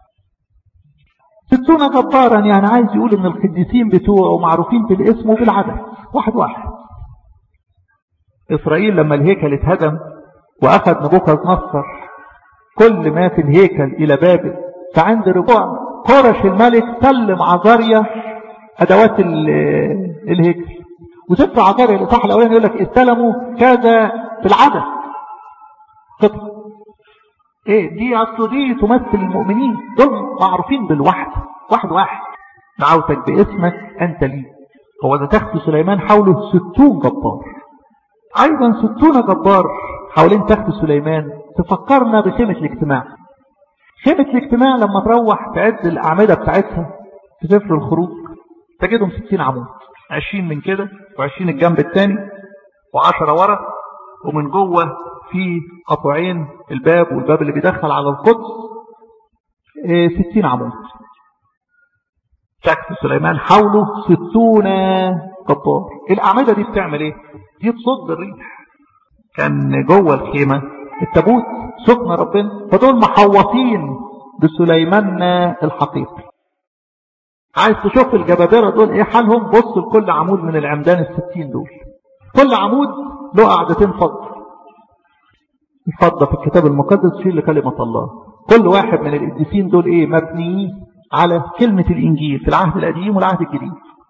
ستون جبارا يعني عايز يقول ان القديسين بتوعه معروفين بالاسم وبالعدد واحد واحد اسرائيل لما الهيكل اتهدم واخذ نبوخذ نصر كل ما في الهيكل الى بابل فعند رجوع قرش الملك سلم عزاريا ادوات الهيكل وسفر عجاري الإصحاح الأولاني يقول لك استلموا كذا في العدد قطع ايه دي اصله دي تمثل المؤمنين دول معروفين بالوحد واحد واحد دعوتك باسمك أنت لي هو ده تخت سليمان حوله ستون جبار أيضا ستون جبار حوالين تخت سليمان تفكرنا بخيمة الاجتماع خيمة الاجتماع لما تروح تعد الأعمدة بتاعتها في سفر الخروج تجدهم ستين عمود عشرين من كده وعشرين الجنب الثاني وعشرة ورا ومن جوه في قطوعين الباب والباب اللي بيدخل على القدس ستين عمود تكت سليمان حوله ستون قطار الأعمدة دي بتعمل ايه دي تصد الريح كان جوه الخيمة التابوت سكن ربنا فدول محوطين بسليمان الحقيقي عايز تشوف الجبابرة دول ايه حالهم بص لكل عمود من العمدان الستين دول كل عمود له قعدتين فضة الفضة في الكتاب المقدس شيء لكلمة الله كل واحد من القديسين دول ايه مبنيين على كلمة الانجيل في العهد القديم والعهد الجديد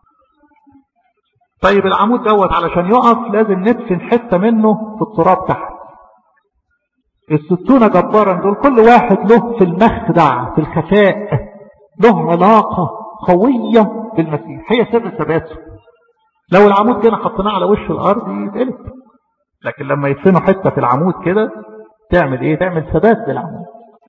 طيب العمود دوت علشان يقف لازم ندفن حتة منه في التراب تحت الستون جبارا دول كل واحد له في المخدع في الخفاء له علاقة قوية بالمسيح هي سر ثباته لو العمود كده حطيناه على وش الأرض يتقلب لكن لما يدفنوا حتة في العمود كده تعمل ايه تعمل ثبات للعمود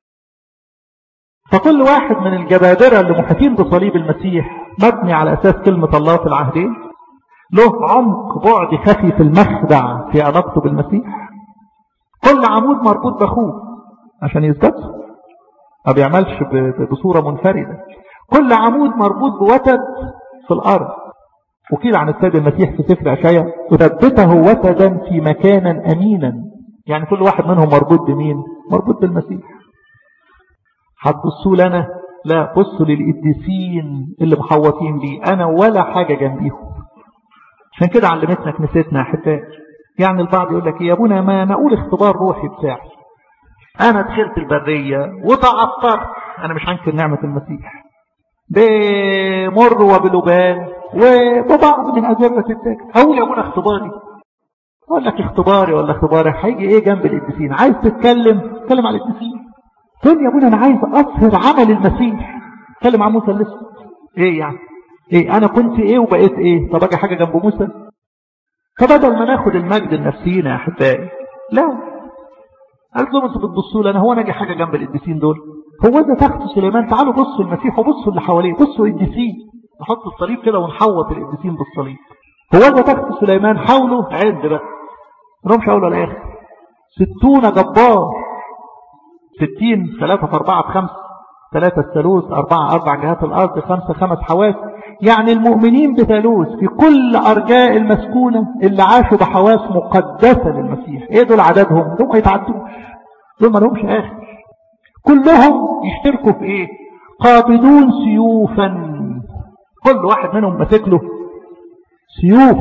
فكل واحد من الجبابرة اللي محيطين بصليب المسيح مبني على أساس كلمة الله في العهدين له عمق بعد خفي في المخدع في علاقته بالمسيح كل عمود مربوط بأخوه عشان يثبته ما بيعملش بصورة منفردة كل عمود مربوط بوتد في الأرض وقيل عن السيد المسيح في سفر عشايا وثبته وتدا في مكانا أمينا يعني كل واحد منهم مربوط بمين مربوط بالمسيح هتبصوا لنا لا بصوا للقديسين اللي محوطين بيه أنا ولا حاجة جنبيهم عشان كده علمتنا كنيستنا أحبائي يعني البعض يقول لك يا ابونا ما نقول اختبار روحي بتاعي أنا دخلت البرية وتعطرت أنا مش هنكر نعمة المسيح بمر وبلبان وببعض من أجرة التاكل أقول يا ابونا اختباري أقول لك اختباري ولا اختباري هيجي ايه جنب القديسين عايز تتكلم تتكلم على القديسين تقول يا ابونا انا عايز اظهر عمل المسيح اتكلم عن موسى الاسود ايه يعني ايه انا كنت ايه وبقيت ايه طب اجي حاجه جنب موسى فبدل ما ناخد المجد لنفسينا يا احبائي لا قالت لهم انتوا بتبصوا لي انا هو انا اجي حاجه جنب القديسين دول هو ده تخت سليمان تعالوا بصوا المسيح وبصوا اللي حواليه بصوا القديسين نحط الصليب كده ونحوط القديسين بالصليب هو ده تخت سليمان حوله عد بقى رمش حوله الاخر ستون جبار ستين ثلاثة في أربعة بخمس ثلاثة الثالوث أربعة أربع جهات الأرض خمسة خمس حواس يعني المؤمنين بثالوث في كل أرجاء المسكونة اللي عاشوا بحواس مقدسة للمسيح إيه دول عددهم دول ما يتعدوش دول ما لهمش آخر كلهم يشتركوا في إيه قابضون سيوفا كل واحد منهم ماسك له سيوف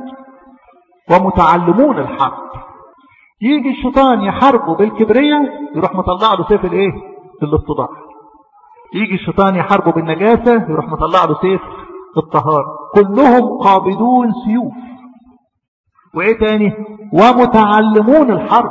ومتعلمون الحرب يجي الشيطان يحاربه بالكبرية يروح مطلع له سيف الايه الاتضاع يجي الشيطان يحاربه بالنجاسة يروح مطلع له سيف الطهارة كلهم قابضون سيوف وايه تاني ومتعلمون الحرب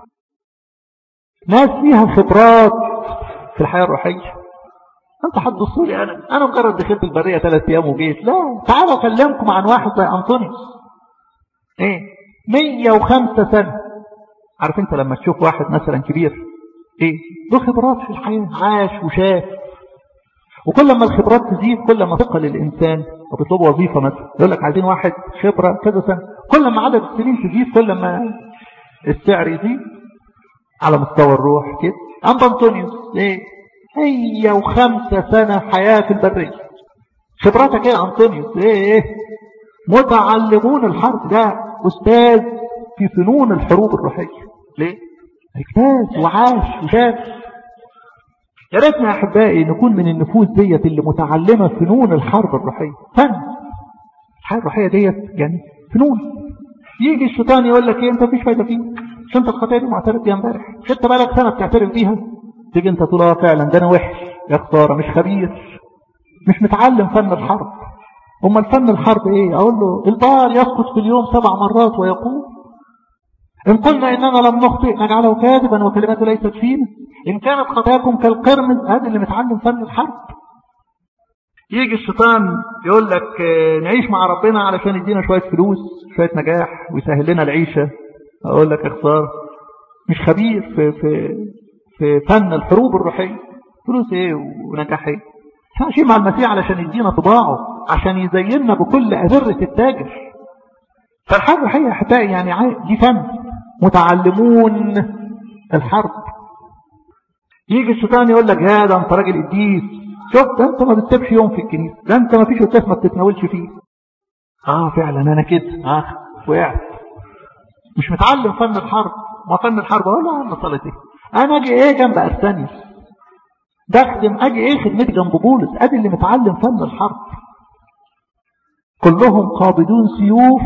ناس فيها خبرات في الحياة الروحية انت هتبصوا لي انا انا مجرد دخلت البرية ثلاث ايام وجيت لا تعالوا اكلمكم عن واحد زي انطونيوس ايه 105 سنة عارف انت لما تشوف واحد مثلا كبير ايه له خبرات في الحياة عاش وشاف وكل ما الخبرات تزيد كل ما ثقل الانسان وبيطلب وظيفة مثلا يقول لك عايزين واحد خبرة كذا سنة كل ما عدد السنين تزيد كل ما السعر يزيد على مستوى الروح كده عند انطونيوس ايه هي وخمسة سنة حياة في البرية خبراتك ايه يا انطونيوس ايه ايه متعلمون الحرب ده استاذ في فنون الحروب الروحية ليه اجتاز وعاش وشاف يا ريتنا يا احبائي نكون من النفوس ديت اللي متعلمة فنون الحرب الروحية فن الحرب الروحية ديت يعني فنون يجي الشيطان يقول لك ايه انت مفيش فايدة فيك مش انت الخطايا دي معترف بيها امبارح مش انت بقالك سنة بتعترف بيها تيجي انت تقول اه فعلا ده انا وحش يا خسارة مش خبير مش متعلم فن الحرب أما الفن الحرب ايه اقول له البار يسقط في اليوم سبع مرات ويقوم إن قلنا إننا لم نخطئ نجعله كاذبا وكلمته ليست فينا إن كانت خطاياكم كالقرمز هذا اللي متعلم فن الحرب يجي الشيطان يقول لك نعيش مع ربنا علشان يدينا شوية فلوس شوية نجاح ويسهل لنا العيشة اقول لك اخسار مش خبير في في في فن الحروب الروحية فلوس ايه ونجاح ايه ماشيين مع المسيح علشان يدينا طباعه عشان يزيننا بكل أذرة التاجر فالحرب الحقيقة احبائي يعني دي فن متعلمون الحرب يجي الشيطان يقول لك يا ده انت راجل قديس شوف ده انت ما بتسيبش يوم في الكنيسه ده انت ما فيش قداس ما بتتناولش فيه اه فعلا انا كده اه وقعت مش متعلم فن الحرب ما فن الحرب اقول له انا صلاه ايه انا اجي ايه جنب ارسانيوس بخدم اجي ايه خدمتي جنب بولس ادي اللي متعلم فن الحرب كلهم قابضون سيوف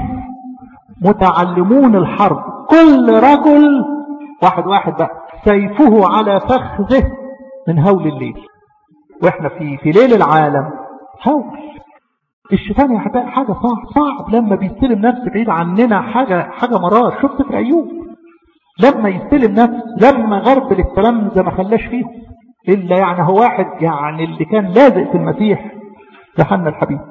متعلمون الحرب كل رجل واحد واحد بقى سيفه على فخذه من هول الليل واحنا في في ليل العالم هول الشيطان يا حبايبي حاجه صعب صعب لما بيستلم نفس بعيد عننا حاجه حاجه مرار شفت في ايوب لما يستلم نفس لما غرب التلامذه ما خلاش فيه الا يعني هو واحد يعني اللي كان لازق في المسيح يوحنا الحبيب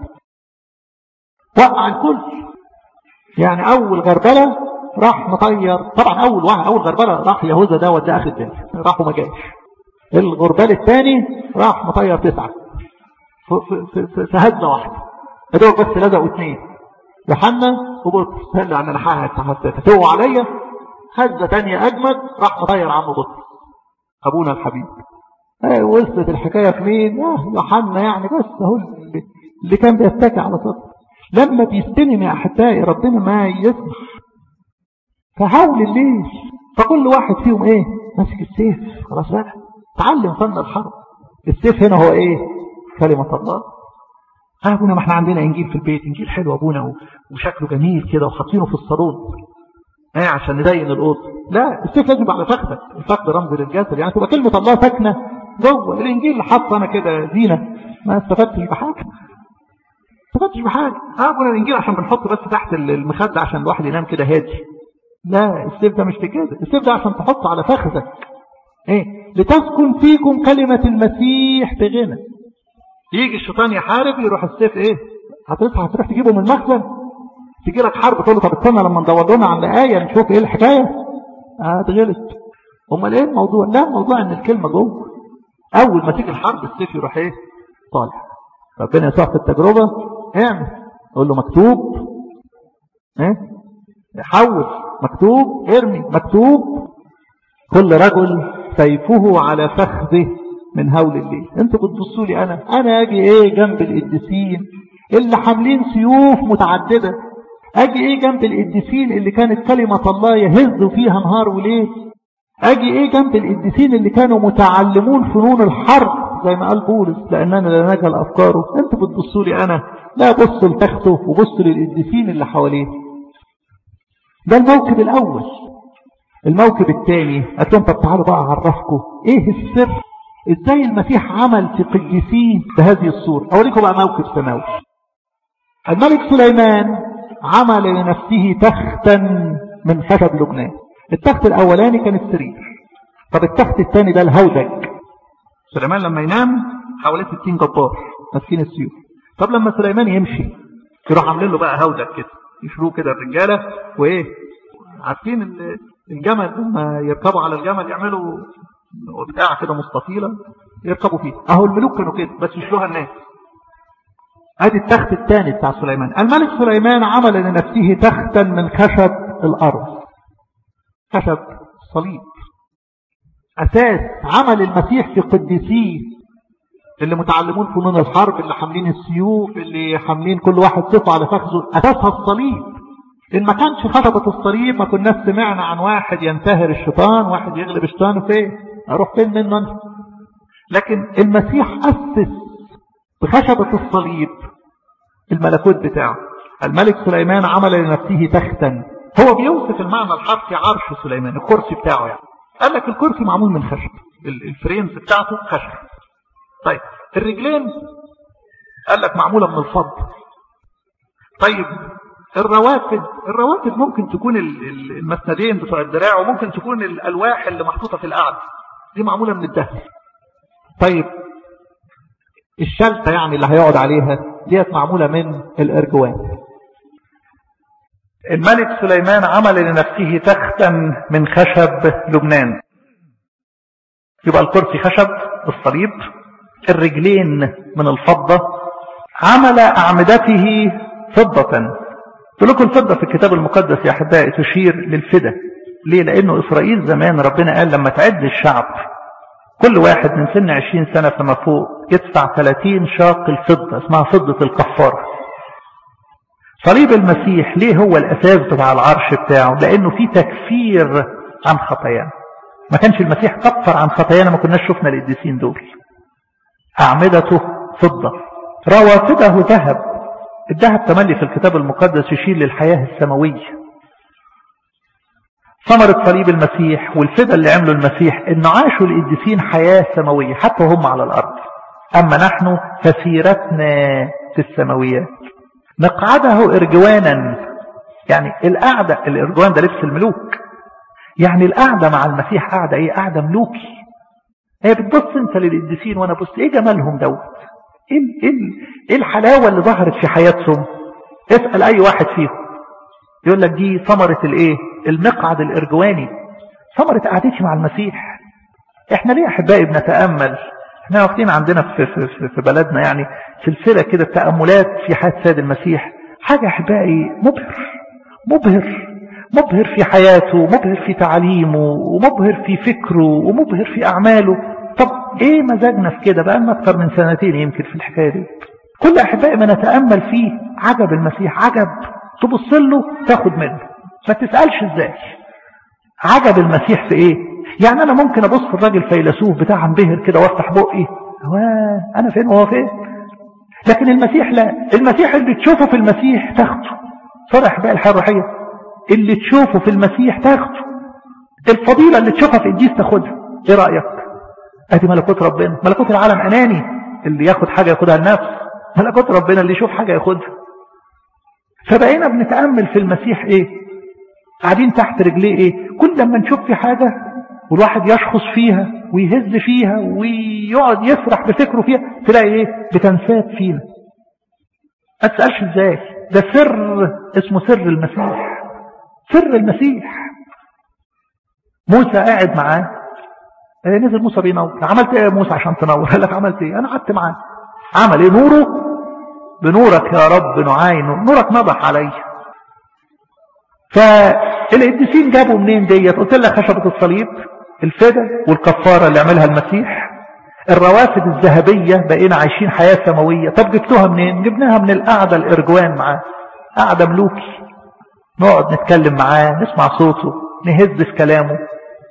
وقع الكل يعني اول غربله راح مطير طبعا اول واحد اول غربله راح يهوذا ده وده اخد بالي راح وما جاش الغربال الثاني راح مطير تسعه في, في, في, في هزه واحده ادوك بس لزقوا اثنين يوحنا وبطرس قال يعني انا هتوه عليا هزه ثانيه اجمد راح مطير عم بطرس ابونا الحبيب ايه وصلت الحكايه في مين اه يوحنا يعني بس اهو اللي, اللي كان بيتكي على صدر لما بيستلم يا احبائي ربنا ما يسمح فحاول الليل فكل واحد فيهم ايه ماسك السيف خلاص بقى تعلم فن الحرب السيف هنا هو ايه كلمة الله اه ابونا ما احنا عندنا انجيل في البيت انجيل حلو ابونا وشكله جميل كده وحاطينه في الصالون ايه عشان نزين الاوضه لا السيف لازم على فخذك الفخذ رمز للجسد يعني تبقى كلمه الله ساكنه جوه الانجيل اللي حاطه انا كده زينه ما استفدتش بحاجه استفدتش بحاجه اه ابونا الانجيل عشان بنحط بس تحت المخده عشان الواحد ينام كده هادي لا السيف ده مش كده السيف ده عشان تحطه على فخذك ايه لتسكن فيكم كلمة المسيح بغنى يجي الشيطان يحارب يروح السيف ايه هتصحى هتروح تجيبه من المخزن تجي لك حرب تقول له طب استنى لما ندور لنا عن آية نشوف ايه الحكاية هتغلط امال ايه الموضوع لا الموضوع ان الكلمة جوه اول ما تيجي الحرب السيف يروح ايه طالع ربنا يسوع في التجربة اعمل قول له مكتوب ايه حول مكتوب ارمي مكتوب كل رجل سيفه على فخذه من هول الليل انتوا بتبصوا لي انا انا اجي ايه جنب القديسين اللي حاملين سيوف متعددة اجي ايه جنب القديسين اللي كانت كلمة الله يهز فيها نهار وليل اجي ايه جنب القديسين اللي كانوا متعلمون فنون الحرب زي ما قال بولس لاننا لا نجهل افكاره انتوا بتبصوا لي انا لا بصوا لتخته وبصوا للقديسين اللي حواليه ده الموكب الاول الموكب الثاني قلت لهم طب تعالوا بقى اعرفكم ايه السر ازاي المسيح عمل في قديسيه بهذه الصورة اوريكم بقى موكب سماوي الملك سليمان عمل لنفسه تختا من خشب لبنان التخت الاولاني كان السرير طب التخت الثاني ده الهودج سليمان لما ينام حواليه 60 جبار ماسكين السيوف طب لما سليمان يمشي يروح عاملين له بقى هودج كده يشروه كده الرجاله وايه عارفين الجمل لما يركبوا على الجمل يعملوا بتاع كده مستطيلة يركبوا فيه اهو الملوك كانوا كده بس يشلوها الناس ادي التخت الثاني بتاع سليمان الملك سليمان عمل لنفسه تختا من خشب الارض خشب صليب اساس عمل المسيح في قديسيه اللي متعلمون فنون الحرب اللي حاملين السيوف اللي حاملين كل واحد صفه على فخذه اساسها الصليب إن ما كانش خشبة الصليب ما كناش سمعنا عن واحد ينتهر الشيطان واحد يغلب الشيطان فين أروح فين منه لكن المسيح أسس بخشبة الصليب الملكوت بتاعه الملك سليمان عمل لنفسه تختا هو بيوصف المعنى الحرفي عرش سليمان الكرسي بتاعه يعني قال لك الكرسي معمول من خشب الفريمز بتاعته خشب طيب الرجلين قال لك معمولة من الفضة طيب الروافد الروافد ممكن تكون المسندين بتوع الدراع وممكن تكون الألواح اللي محطوطة في القعد دي معمولة من الدهب طيب الشلتة يعني اللي هيقعد عليها ديت معمولة من الارجوان الملك سليمان عمل لنفسه تختا من خشب لبنان يبقى الكرسي خشب الصليب الرجلين من الفضة عمل أعمدته فضة لكم الفضة في الكتاب المقدس يا أحبائي تشير للفدة ليه لأنه إسرائيل زمان ربنا قال لما تعد الشعب كل واحد من سن عشرين سنة فما فوق يدفع 30 شاق الفضة اسمها فضة الكفارة صليب المسيح ليه هو الأساس بتاع العرش بتاعه لأنه في تكفير عن خطايانا ما كانش المسيح كفر عن خطايانا ما كناش شفنا القديسين دول أعمدته فضة روافده ذهب الذهب تملي في الكتاب المقدس يشير للحياة السماوية ثمرة صليب المسيح والفدا اللي عمله المسيح ان عاشوا القديسين حياة سماوية حتى هم على الارض اما نحن فسيرتنا في السماويات مقعده ارجوانا يعني القعدة الارجوان ده لبس الملوك يعني القعدة مع المسيح قعدة ايه قعدة ملوكي هي بتبص انت للقديسين وانا بص ايه جمالهم دوت ايه, إيه, ايه الحلاوة اللي ظهرت في حياتهم اسأل اي واحد فيهم يقول لك دي ثمرة الايه المقعد الارجواني ثمرة قعدتي مع المسيح احنا ليه احبائي بنتأمل احنا واخدين عندنا في, في, في بلدنا يعني سلسلة كده تأملات في حياة سيد المسيح حاجة احبائي مبهر مبهر مبهر في حياته مبهر في تعليمه ومبهر في فكره ومبهر في أعماله طب ايه مزاجنا في كده بقى اكثر من سنتين يمكن في الحكاية دي كل احبائي ما نتأمل فيه عجب المسيح عجب تبص له تاخد منه ما تسألش ازاي عجب المسيح في ايه يعني انا ممكن ابص الراجل فيلسوف بتاع انبهر كده وافتح بقي انا فين وهو فين لكن المسيح لا المسيح اللي تشوفه في المسيح تاخده صرح بقى الحياة الروحية اللي تشوفه في المسيح تاخده الفضيلة اللي تشوفها في الجيس تاخدها ايه رأيك ادي ملكوت ربنا ملكوت العالم اناني اللي ياخد حاجة ياخدها النفس ملكوت ربنا اللي يشوف حاجة ياخدها فبقينا بنتأمل في المسيح ايه قاعدين تحت رجليه ايه كل لما نشوف في حاجة والواحد يشخص فيها ويهز فيها ويقعد يسرح بفكره فيها تلاقي ايه بتنساب فينا ما تسألش ازاي ده سر اسمه سر المسيح سر المسيح موسى قاعد معاه نزل موسى بينور عملت ايه يا موسى عشان تنور قال لك عملت ايه انا قعدت معاه عمل ايه نوره بنورك يا رب نعاين نورك نضح علي فالقديسين جابوا منين ديت قلت لك خشبة الصليب الفدا والكفارة اللي عملها المسيح الروافد الذهبية بقينا عايشين حياة سماوية طب جبتوها منين جبناها من القعدة الارجوان معاه قعدة ملوكي نقعد نتكلم معاه نسمع صوته نهز في كلامه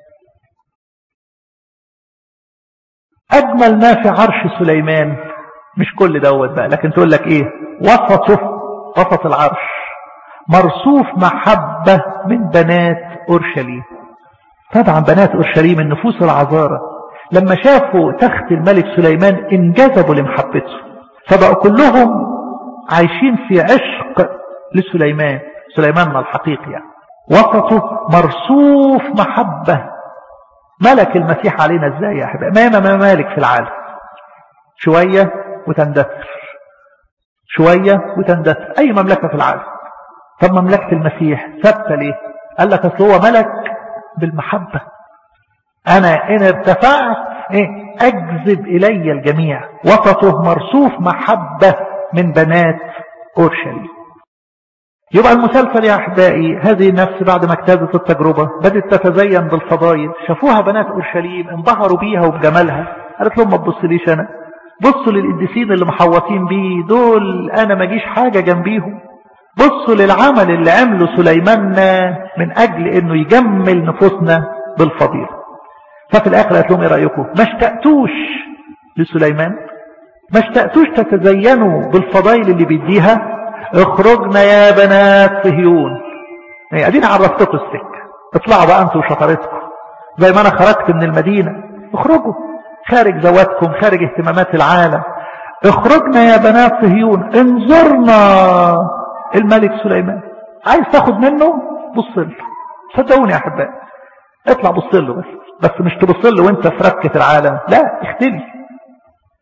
أجمل ما في عرش سليمان مش كل دوت بقى لكن تقول لك ايه وسطه وسط العرش مرصوف محبة من بنات أورشليم طبعا بنات أورشليم النفوس العذارة لما شافوا تخت الملك سليمان انجذبوا لمحبته فبقوا كلهم عايشين في عشق لسليمان سليمان الحقيقي يعني وسطه مرصوف محبة ملك المسيح علينا ازاي يا احبائي ما ما مالك في العالم شوية وتندثر شوية وتندثر أي مملكة في العالم طب مملكة المسيح ثابتة ليه قال لك أصل هو ملك بالمحبة أنا إن ارتفعت إيه أجذب إلي الجميع وسطه مرصوف محبة من بنات أورشليم يبقى المسلسل يا أحبائي هذه النفس بعد ما اجتازت التجربة بدأت تتزين بالفضائل شافوها بنات أورشليم انبهروا بيها وبجمالها قالت لهم ما تبصليش أنا بصوا للقديسين اللي محوطين بيه دول انا ما جيش حاجة جنبيهم بصوا للعمل اللي عمله سليمان من اجل انه يجمل نفوسنا بالفضيلة ففي الاخر قالت لهم ايه رأيكم ما اشتقتوش لسليمان ما اشتقتوش تتزينوا بالفضائل اللي بيديها اخرجنا يا بنات صهيون يعني ادينا عرفتكم السكة اطلعوا بقى انتوا وشطارتكم زي ما انا خرجت من المدينة اخرجوا خارج زواتكم خارج اهتمامات العالم اخرجنا يا بنات صهيون انظرنا الملك سليمان عايز تاخد منه بص له صدقوني يا احبائي اطلع بص له بس بس مش تبص له وانت في ركة العالم لا اختلي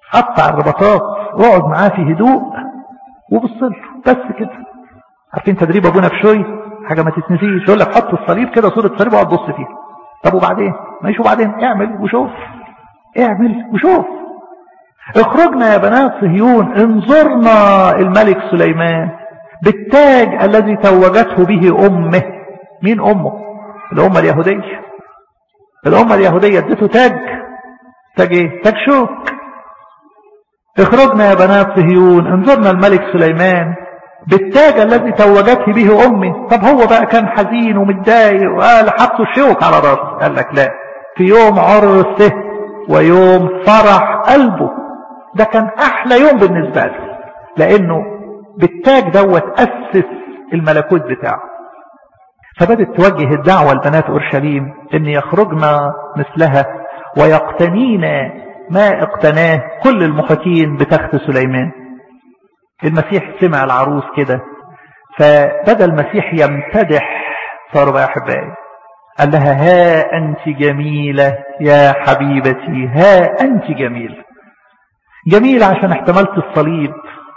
قطع الرباطات واقعد معاه في هدوء وبص له بس كده عارفين تدريب ابونا بشوي حاجه ما تتنسيش يقول لك حط الصليب كده صوره صليب واقعد بص فيها طب وبعدين ماشي وبعدين اعمل وشوف اعمل وشوف اخرجنا يا بنات صهيون انظرنا الملك سليمان بالتاج الذي توجته به امه مين امه الامه اليهوديه الامه اليهوديه ادته تاج تاج ايه تاج شوك اخرجنا يا بنات صهيون انظرنا الملك سليمان بالتاج الذي توجته به امي طب هو بقى كان حزين ومتضايق وقال حطوا شوك على راسه قال لك لا في يوم عرسه ويوم فرح قلبه ده كان احلى يوم بالنسبه له لانه بالتاج دوت اسس الملكوت بتاعه فبدت توجه الدعوه لبنات اورشليم ان يخرجن مثلها ويقتنين ما اقتناه كل المحيطين بتخت سليمان المسيح سمع العروس كده فبدا المسيح يمتدح صاروا بقى احبائي قال لها ها انت جميله يا حبيبتي ها انت جميله جميله عشان احتملت الصليب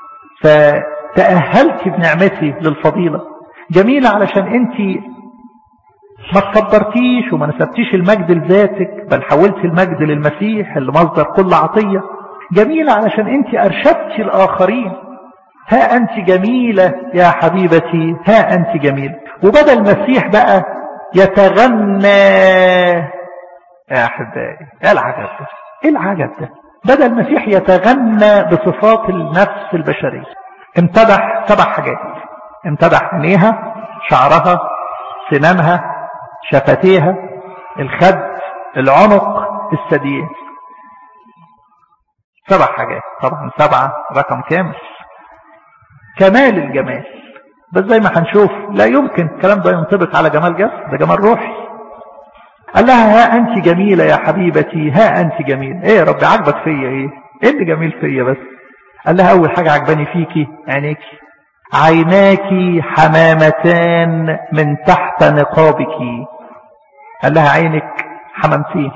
فتاهلت بنعمتي للفضيله جميله علشان انت ما تصبرتيش وما نسبتيش المجد لذاتك بل حولت المجد للمسيح اللي مصدر كل عطيه جميله علشان انت ارشدتي الاخرين ها أنت جميلة يا حبيبتي ها أنت جميلة وبدأ المسيح بقى يتغنى يا أحبائي ايه العجب ده ايه العجب ده بدأ المسيح يتغنى بصفات النفس البشرية امتدح سبع حاجات امتدح عينيها شعرها سنانها شفتيها الخد العنق الثديين سبع حاجات طبعا سبعة رقم كامل كمال الجمال بس زي ما هنشوف لا يمكن الكلام ده ينطبق على جمال جسد ده جمال روحي قال لها ها انت جميله يا حبيبتي ها انت جميله ايه يا رب عاجبك فيا ايه ايه اللي جميل فيا بس قال لها اول حاجه عجباني فيكي عينيكي عيناك حمامتان من تحت نقابك قال لها عينك حمامتين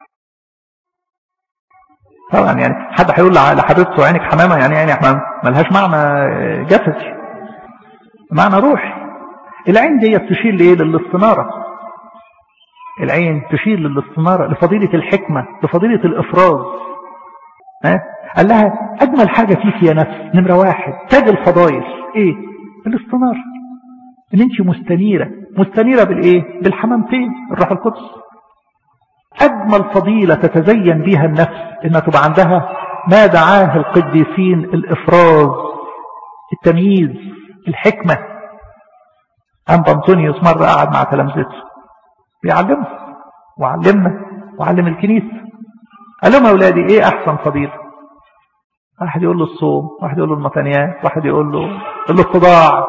طبعا يعني حد هيقول لحبيبته عينك حمامه يعني عيني حمامه ملهاش معنى جسدي معنى روحي العين دي تشير لايه للاستناره العين تشير للاستناره لفضيله الحكمه لفضيله الافراز ها قال لها اجمل حاجه فيك يا نفس نمره واحد تاج الفضائل ايه الاستناره ان انت مستنيره مستنيره بالايه بالحمامتين الروح القدس أجمل فضيلة تتزين بها النفس إنها تبقى عندها ما دعاه القديسين الإفراز التمييز الحكمة أم أنطونيوس مرة قعد مع تلامذته بيعلمه وعلمنا وعلم الكنيسة قال لهم يا أولادي إيه أحسن فضيلة واحد يقول له الصوم واحد يقول له المتنيات واحد يقول له الاتضاع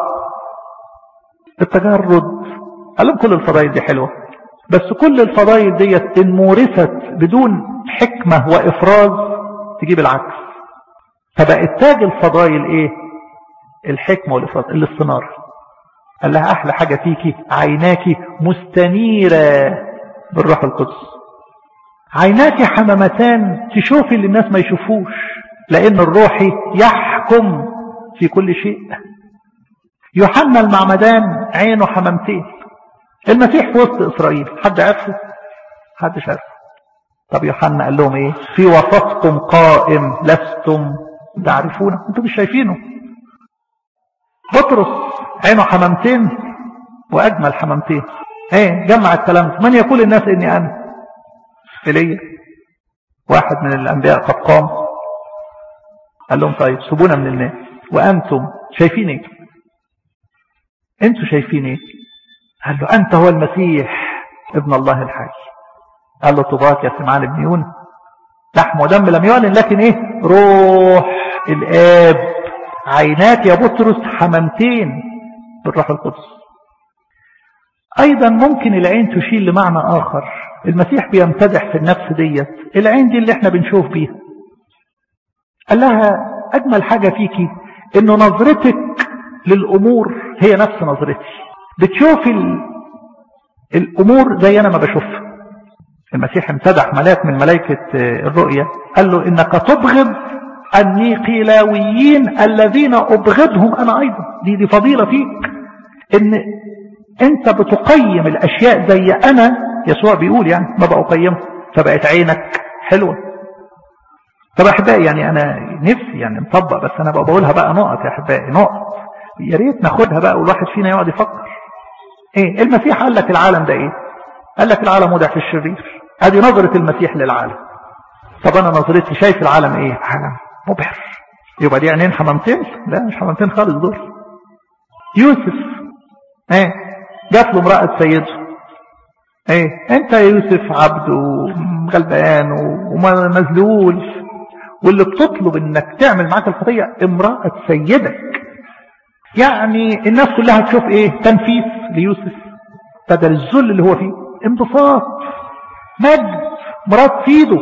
التجرد قال لهم كل الفضائل دي حلوه بس كل الفضائل ديت ان مورست بدون حكمة وافراز تجيب العكس فبقت تاج الفضائل ايه الحكمة والافراز الاستنار قال لها احلى حاجة فيكي عيناكي مستنيرة بالروح القدس عيناكي حمامتان تشوفي اللي الناس ما يشوفوش لان الروحي يحكم في كل شيء يوحنا المعمدان عينه حمامتين المسيح في وسط إسرائيل حد عرفه حد عرفه طب يوحنا قال لهم ايه في وسطكم قائم لستم تعرفونه انتم مش شايفينه بطرس عينه حمامتين واجمل حمامتين ايه جمع الكلام من يقول الناس اني انا ايليا واحد من الانبياء قد قام قال لهم طيب سيبونا من الناس وانتم شايفين ايه انتم شايفين ايه قال له أنت هو المسيح ابن الله الحي قال له طباك يا سمعان بن يون لحم ودم لم يعلن لكن ايه روح الآب عينات يا بطرس حمامتين بالروح القدس أيضا ممكن العين تشير لمعنى آخر المسيح بيمتدح في النفس ديت العين دي اللي احنا بنشوف بيها قال لها أجمل حاجة فيكي إنه نظرتك للأمور هي نفس نظرتي بتشوف الأمور زي أنا ما بشوفها المسيح امتدح ملاك من ملائكة الرؤية قال له إنك تبغض النيقلاويين الذين أبغضهم أنا أيضا دي, دي فضيلة فيك إن أنت بتقيم الأشياء زي أنا يسوع بيقول يعني ما بقيمه فبقت عينك حلوة طب أحبائي يعني أنا نفسي يعني مطبق بس أنا بقى بقولها بقى نقط يا أحبائي نقط يا ريت ناخدها بقى والواحد فينا يقعد يفكر ايه المسيح قال لك العالم ده ايه قال لك العالم وضع في الشرير ادي نظرة المسيح للعالم طب انا نظرتي شايف العالم ايه عالم مبهر يبقى دي عينين حمامتين لا مش حمامتين خالص دول يوسف ايه جات له امرأة سيده ايه انت يا يوسف عبد وغلبان ومذلول واللي بتطلب انك تعمل معاك الخطية امرأة سيدك يعني الناس كلها تشوف ايه تنفيس ليوسف بدل الذل اللي هو فيه انبساط مجد مرات فيده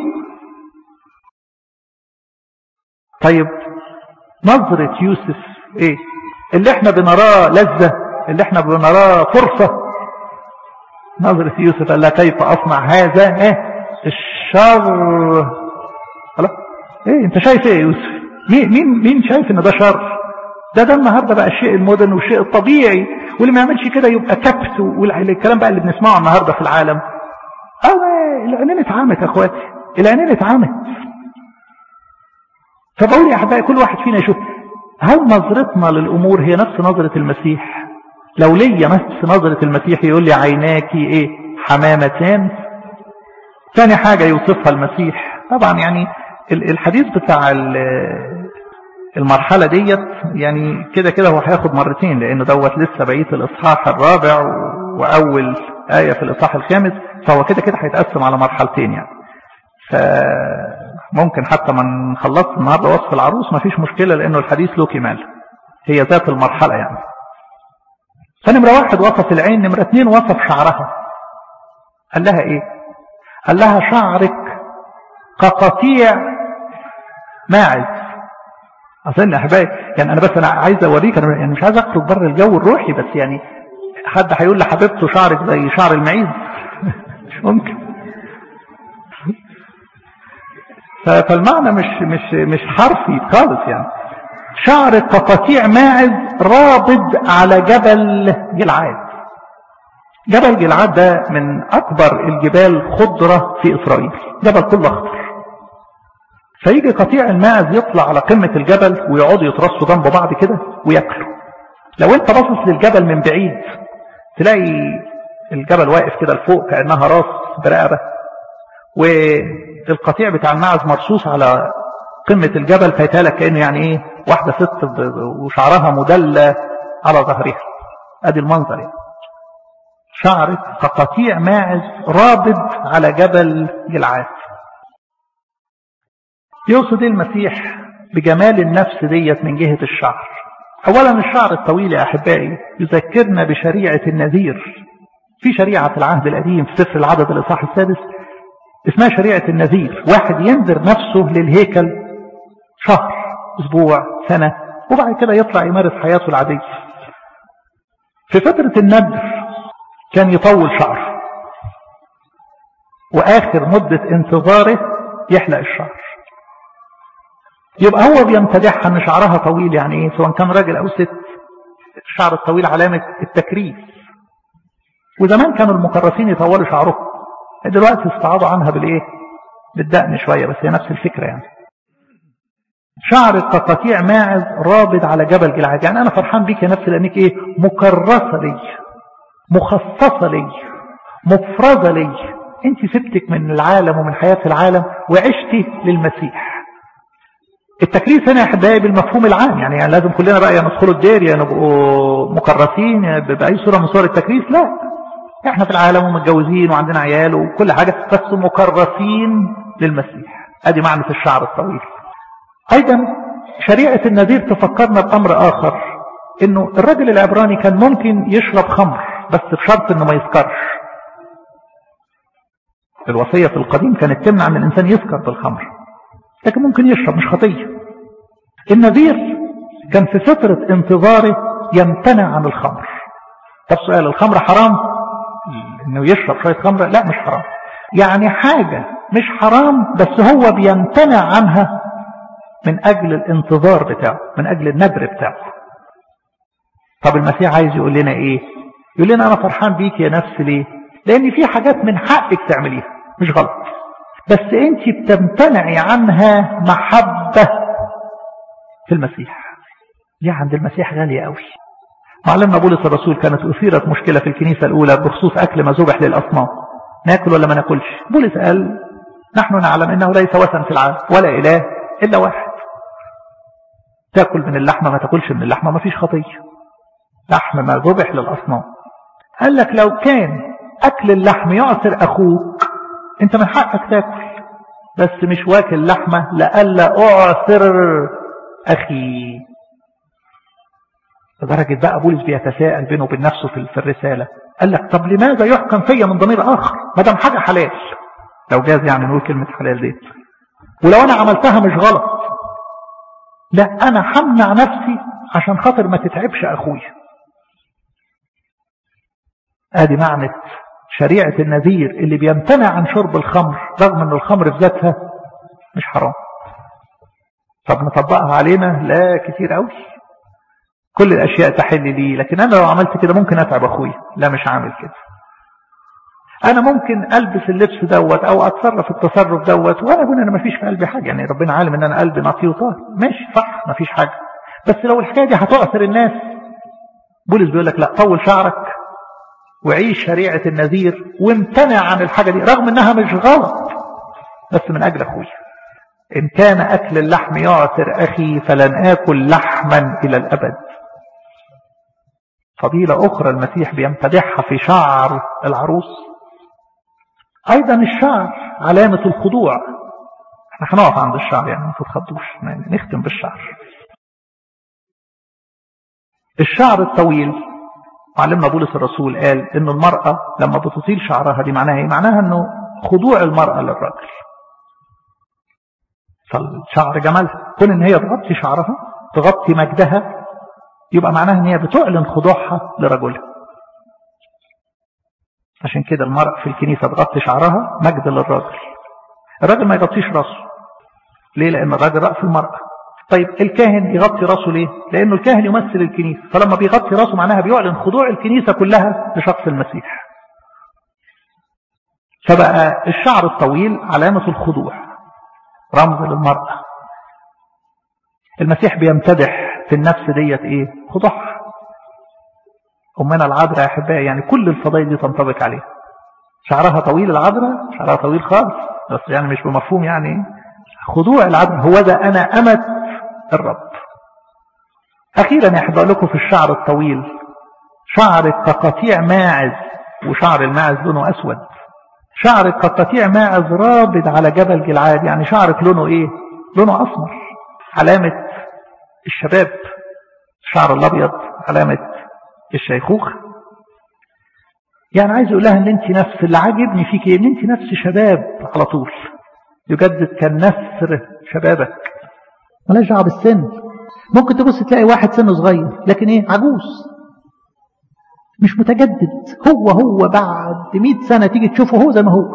طيب نظرة يوسف ايه اللي احنا بنراه لذة اللي احنا بنراه فرصة نظرة يوسف قال لها كيف اصنع هذا ايه الشر خلاص ايه انت شايف ايه يا يوسف مين مين مين شايف ان ده شر ده ده النهارده بقى الشيء المدن والشيء الطبيعي واللي ما يعملش كده يبقى كبت والكلام بقى اللي بنسمعه النهارده في العالم اه العينين اتعمت يا اخواتي العينين اتعمت فبقول يا احبائي كل واحد فينا يشوف هل نظرتنا للامور هي نفس نظرة المسيح لو ليا نفس نظرة المسيح يقول لي عيناكي ايه حمامتان ثاني حاجة يوصفها المسيح طبعا يعني الحديث بتاع المرحلة ديت يعني كده كده هو هياخد مرتين لانه دوت لسه بقية الاصحاح الرابع واول آية في الاصحاح الخامس فهو كده كده هيتقسم على مرحلتين يعني فممكن حتى ما نخلص النهارده وصف العروس ما فيش مشكلة لانه الحديث له كمال هي ذات المرحلة يعني فنمرة واحد وصف العين نمرة اتنين وصف شعرها قال لها ايه قال لها شعرك كقطيع ماعز اظن يا احبائي يعني انا بس انا عايز اوريك انا يعني مش عايز اخرج بره الجو الروحي بس يعني حد هيقول لحبيبته شعرك زي شعر المعيز مش ممكن فالمعنى مش مش مش حرفي خالص يعني شعرك كقطيع ماعز رابض على جبل جلعاد جبل جلعاد ده من اكبر الجبال خضرة في اسرائيل جبل كله اخضر فيجي قطيع الماعز يطلع على قمة الجبل ويقعدوا يترصوا جنب بعض كده وياكلوا لو انت باصص للجبل من بعيد تلاقي الجبل واقف كده لفوق كأنها راس برقبة والقطيع بتاع الماعز مرصوص على قمة الجبل فيتهالك كأنه يعني ايه واحدة ست وشعرها مدلة على ظهرها ادي المنظر يعني شعرك كقطيع ماعز رابض على جبل جلعاد يقصد المسيح بجمال النفس ديت من جهة الشعر اولا الشعر الطويل يا احبائي يذكرنا بشريعة النذير في شريعة في العهد القديم في سفر العدد الاصحاح السادس اسمها شريعة النذير واحد ينذر نفسه للهيكل شهر اسبوع سنة وبعد كده يطلع يمارس حياته العادية في فترة النذر كان يطول شعره واخر مدة انتظاره يحلق الشعر يبقى هو بيمتدحها ان شعرها طويل يعني ايه سواء كان راجل او ست الشعر الطويل علامة التكريس وزمان كانوا المكرسين يطولوا شعرهم دلوقتي استعاضوا عنها بالايه بالدقن شوية بس هي نفس الفكرة يعني شعر كقطيع ماعز رابط على جبل جلعاد يعني انا فرحان بيك يا نفسي لانك ايه مكرسة لي مخصصة لي مفرزة لي انت سبتك من العالم ومن حياة العالم وعشتي للمسيح التكريس هنا يا احبائي بالمفهوم العام يعني, يعني لازم كلنا بقى يا ندخلوا الدير يا نبقوا مكرسين يا باي صوره من صور التكريس لا احنا في العالم ومتجوزين وعندنا عيال وكل حاجه بس مكرسين للمسيح ادي معنى الشعر الطويل ايضا شريعه النذير تفكرنا بامر اخر انه الرجل العبراني كان ممكن يشرب خمر بس بشرط انه ما يسكرش الوصيه في القديم كانت تمنع ان الانسان يسكر بالخمر لكن ممكن يشرب مش خطية النذير كان في فترة انتظاره يمتنع عن الخمر طب سؤال الخمر حرام انه يشرب شوية خمر لا مش حرام يعني حاجة مش حرام بس هو بيمتنع عنها من أجل الانتظار بتاعه من أجل النبر بتاعه طب المسيح عايز يقول لنا إيه يقول لنا أنا فرحان بيك يا نفس ليه لأن في حاجات من حقك تعمليها مش غلط بس أنت بتمتنعي عنها محبة في المسيح دي عند المسيح غالية قوي معلمنا بولس الرسول كانت أثيرت مشكلة في الكنيسة الأولى بخصوص أكل ما ذبح للأصنام ناكل ولا ما ناكلش بولس قال نحن نعلم انه ليس وثن في العالم ولا اله الا واحد تاكل من اللحمه ما تاكلش من اللحمه ما فيش خطيه لحم ما ذبح للاصنام قال لك لو كان اكل اللحم يعثر اخوك انت من حقك تاكل بس مش واكل لحمه لئلا اعثر اخي لدرجه بقى بولس بيتساءل بينه وبين نفسه في الرساله قال لك طب لماذا يحكم فيا من ضمير اخر ما دام حاجه حلال لو جاز يعني نقول كلمه حلال دي ولو انا عملتها مش غلط لا انا همنع نفسي عشان خاطر ما تتعبش اخويا ادي معنى شريعه النذير اللي بيمتنع عن شرب الخمر رغم ان الخمر في ذاتها مش حرام طب نطبقها علينا لا كتير قوي كل الاشياء تحل لي لكن انا لو عملت كده ممكن اتعب اخويا لا مش عامل كده انا ممكن البس اللبس دوت او اتصرف التصرف دوت وانا اقول انا ما فيش في قلبي حاجه يعني ربنا عالم ان انا قلبي نقي وطاهر ماشي صح ما فيش حاجه بس لو الحكايه دي هتؤثر الناس بولس بيقول لك لا طول شعرك وعيش شريعه النذير وامتنع عن الحاجه دي رغم انها مش غلط بس من اجل اخويا ان كان اكل اللحم يعثر اخي فلن اكل لحما الى الابد فضيلة أخرى المسيح بيمتدحها في شعر العروس أيضا الشعر علامة الخضوع احنا هنقف عند الشعر يعني ما تتخضوش نختم بالشعر الشعر الطويل معلمنا بولس الرسول قال ان المرأة لما بتطيل شعرها دي معناها ايه معناها انه خضوع المرأة للرجل فالشعر جمالها كون ان هي تغطي شعرها تغطي مجدها يبقى معناها ان هي بتعلن خضوعها لرجلها عشان كده المرأة في الكنيسة تغطي شعرها مجد للراجل الراجل ما يغطيش راسه ليه لان الراجل رأس المرأة طيب الكاهن يغطي راسه ليه لانه الكاهن يمثل الكنيسة فلما بيغطي راسه معناها بيعلن خضوع الكنيسة كلها لشخص المسيح فبقى الشعر الطويل علامة الخضوع رمز للمرأة المسيح بيمتدح في النفس ديت ايه خضوعها أمنا العذراء يا أحبائي يعني كل الفضائل دي تنطبق عليها شعرها طويل العذراء شعرها طويل خالص بس يعني مش بمفهوم يعني خضوع العذراء هو ده أنا أمت الرب أخيرا يا أحبائي لكم في الشعر الطويل شعرك كقطيع ماعز وشعر الماعز لونه أسود شعرك كقطيع ماعز رابط على جبل جلعاد يعني شعرك لونه إيه لونه أسمر علامة الشباب الشعر الأبيض علامة الشيخوخة يعني عايز اقول لها ان انت نفس اللي عاجبني فيك ان انت نفس شباب على طول يجدد كالنسر شبابك ملاش دعوه بالسن ممكن تبص تلاقي واحد سنه صغير لكن ايه عجوز مش متجدد هو هو بعد 100 سنه تيجي تشوفه هو زي ما هو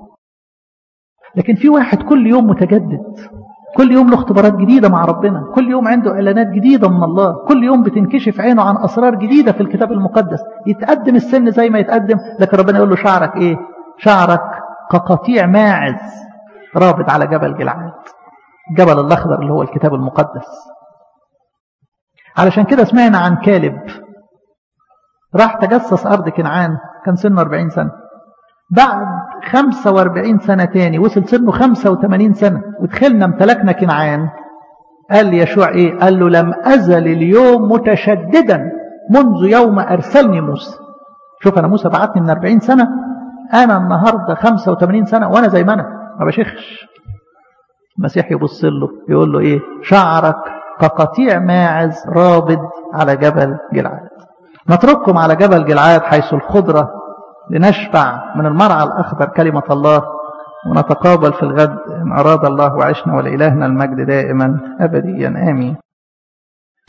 لكن في واحد كل يوم متجدد كل يوم له اختبارات جديدة مع ربنا كل يوم عنده إعلانات جديدة من الله كل يوم بتنكشف عينه عن أسرار جديدة في الكتاب المقدس يتقدم السن زي ما يتقدم لكن ربنا يقول له شعرك إيه شعرك كقطيع ماعز رابط على جبل جلعاد الجبل الأخضر اللي هو الكتاب المقدس علشان كده سمعنا عن كالب راح تجسس أرض كنعان كان سنه 40 سنة بعد 45 سنة تاني وصل سنه 85 سنة ودخلنا امتلكنا كنعان قال لي يشوع ايه قال له لم أزل اليوم متشددا منذ يوم أرسلني موسى شوف أنا موسى بعتني من 40 سنة أنا النهاردة 85 سنة وأنا زي ما أنا ما بشخش المسيح يبص له يقول له ايه شعرك كقطيع ماعز رابض على جبل جلعاد نترككم على جبل جلعاد حيث الخضرة لنشبع من المرعى الأخضر كلمة الله ونتقابل في الغد إن أراد الله وعشنا ولإلهنا المجد دائما أبديا آمين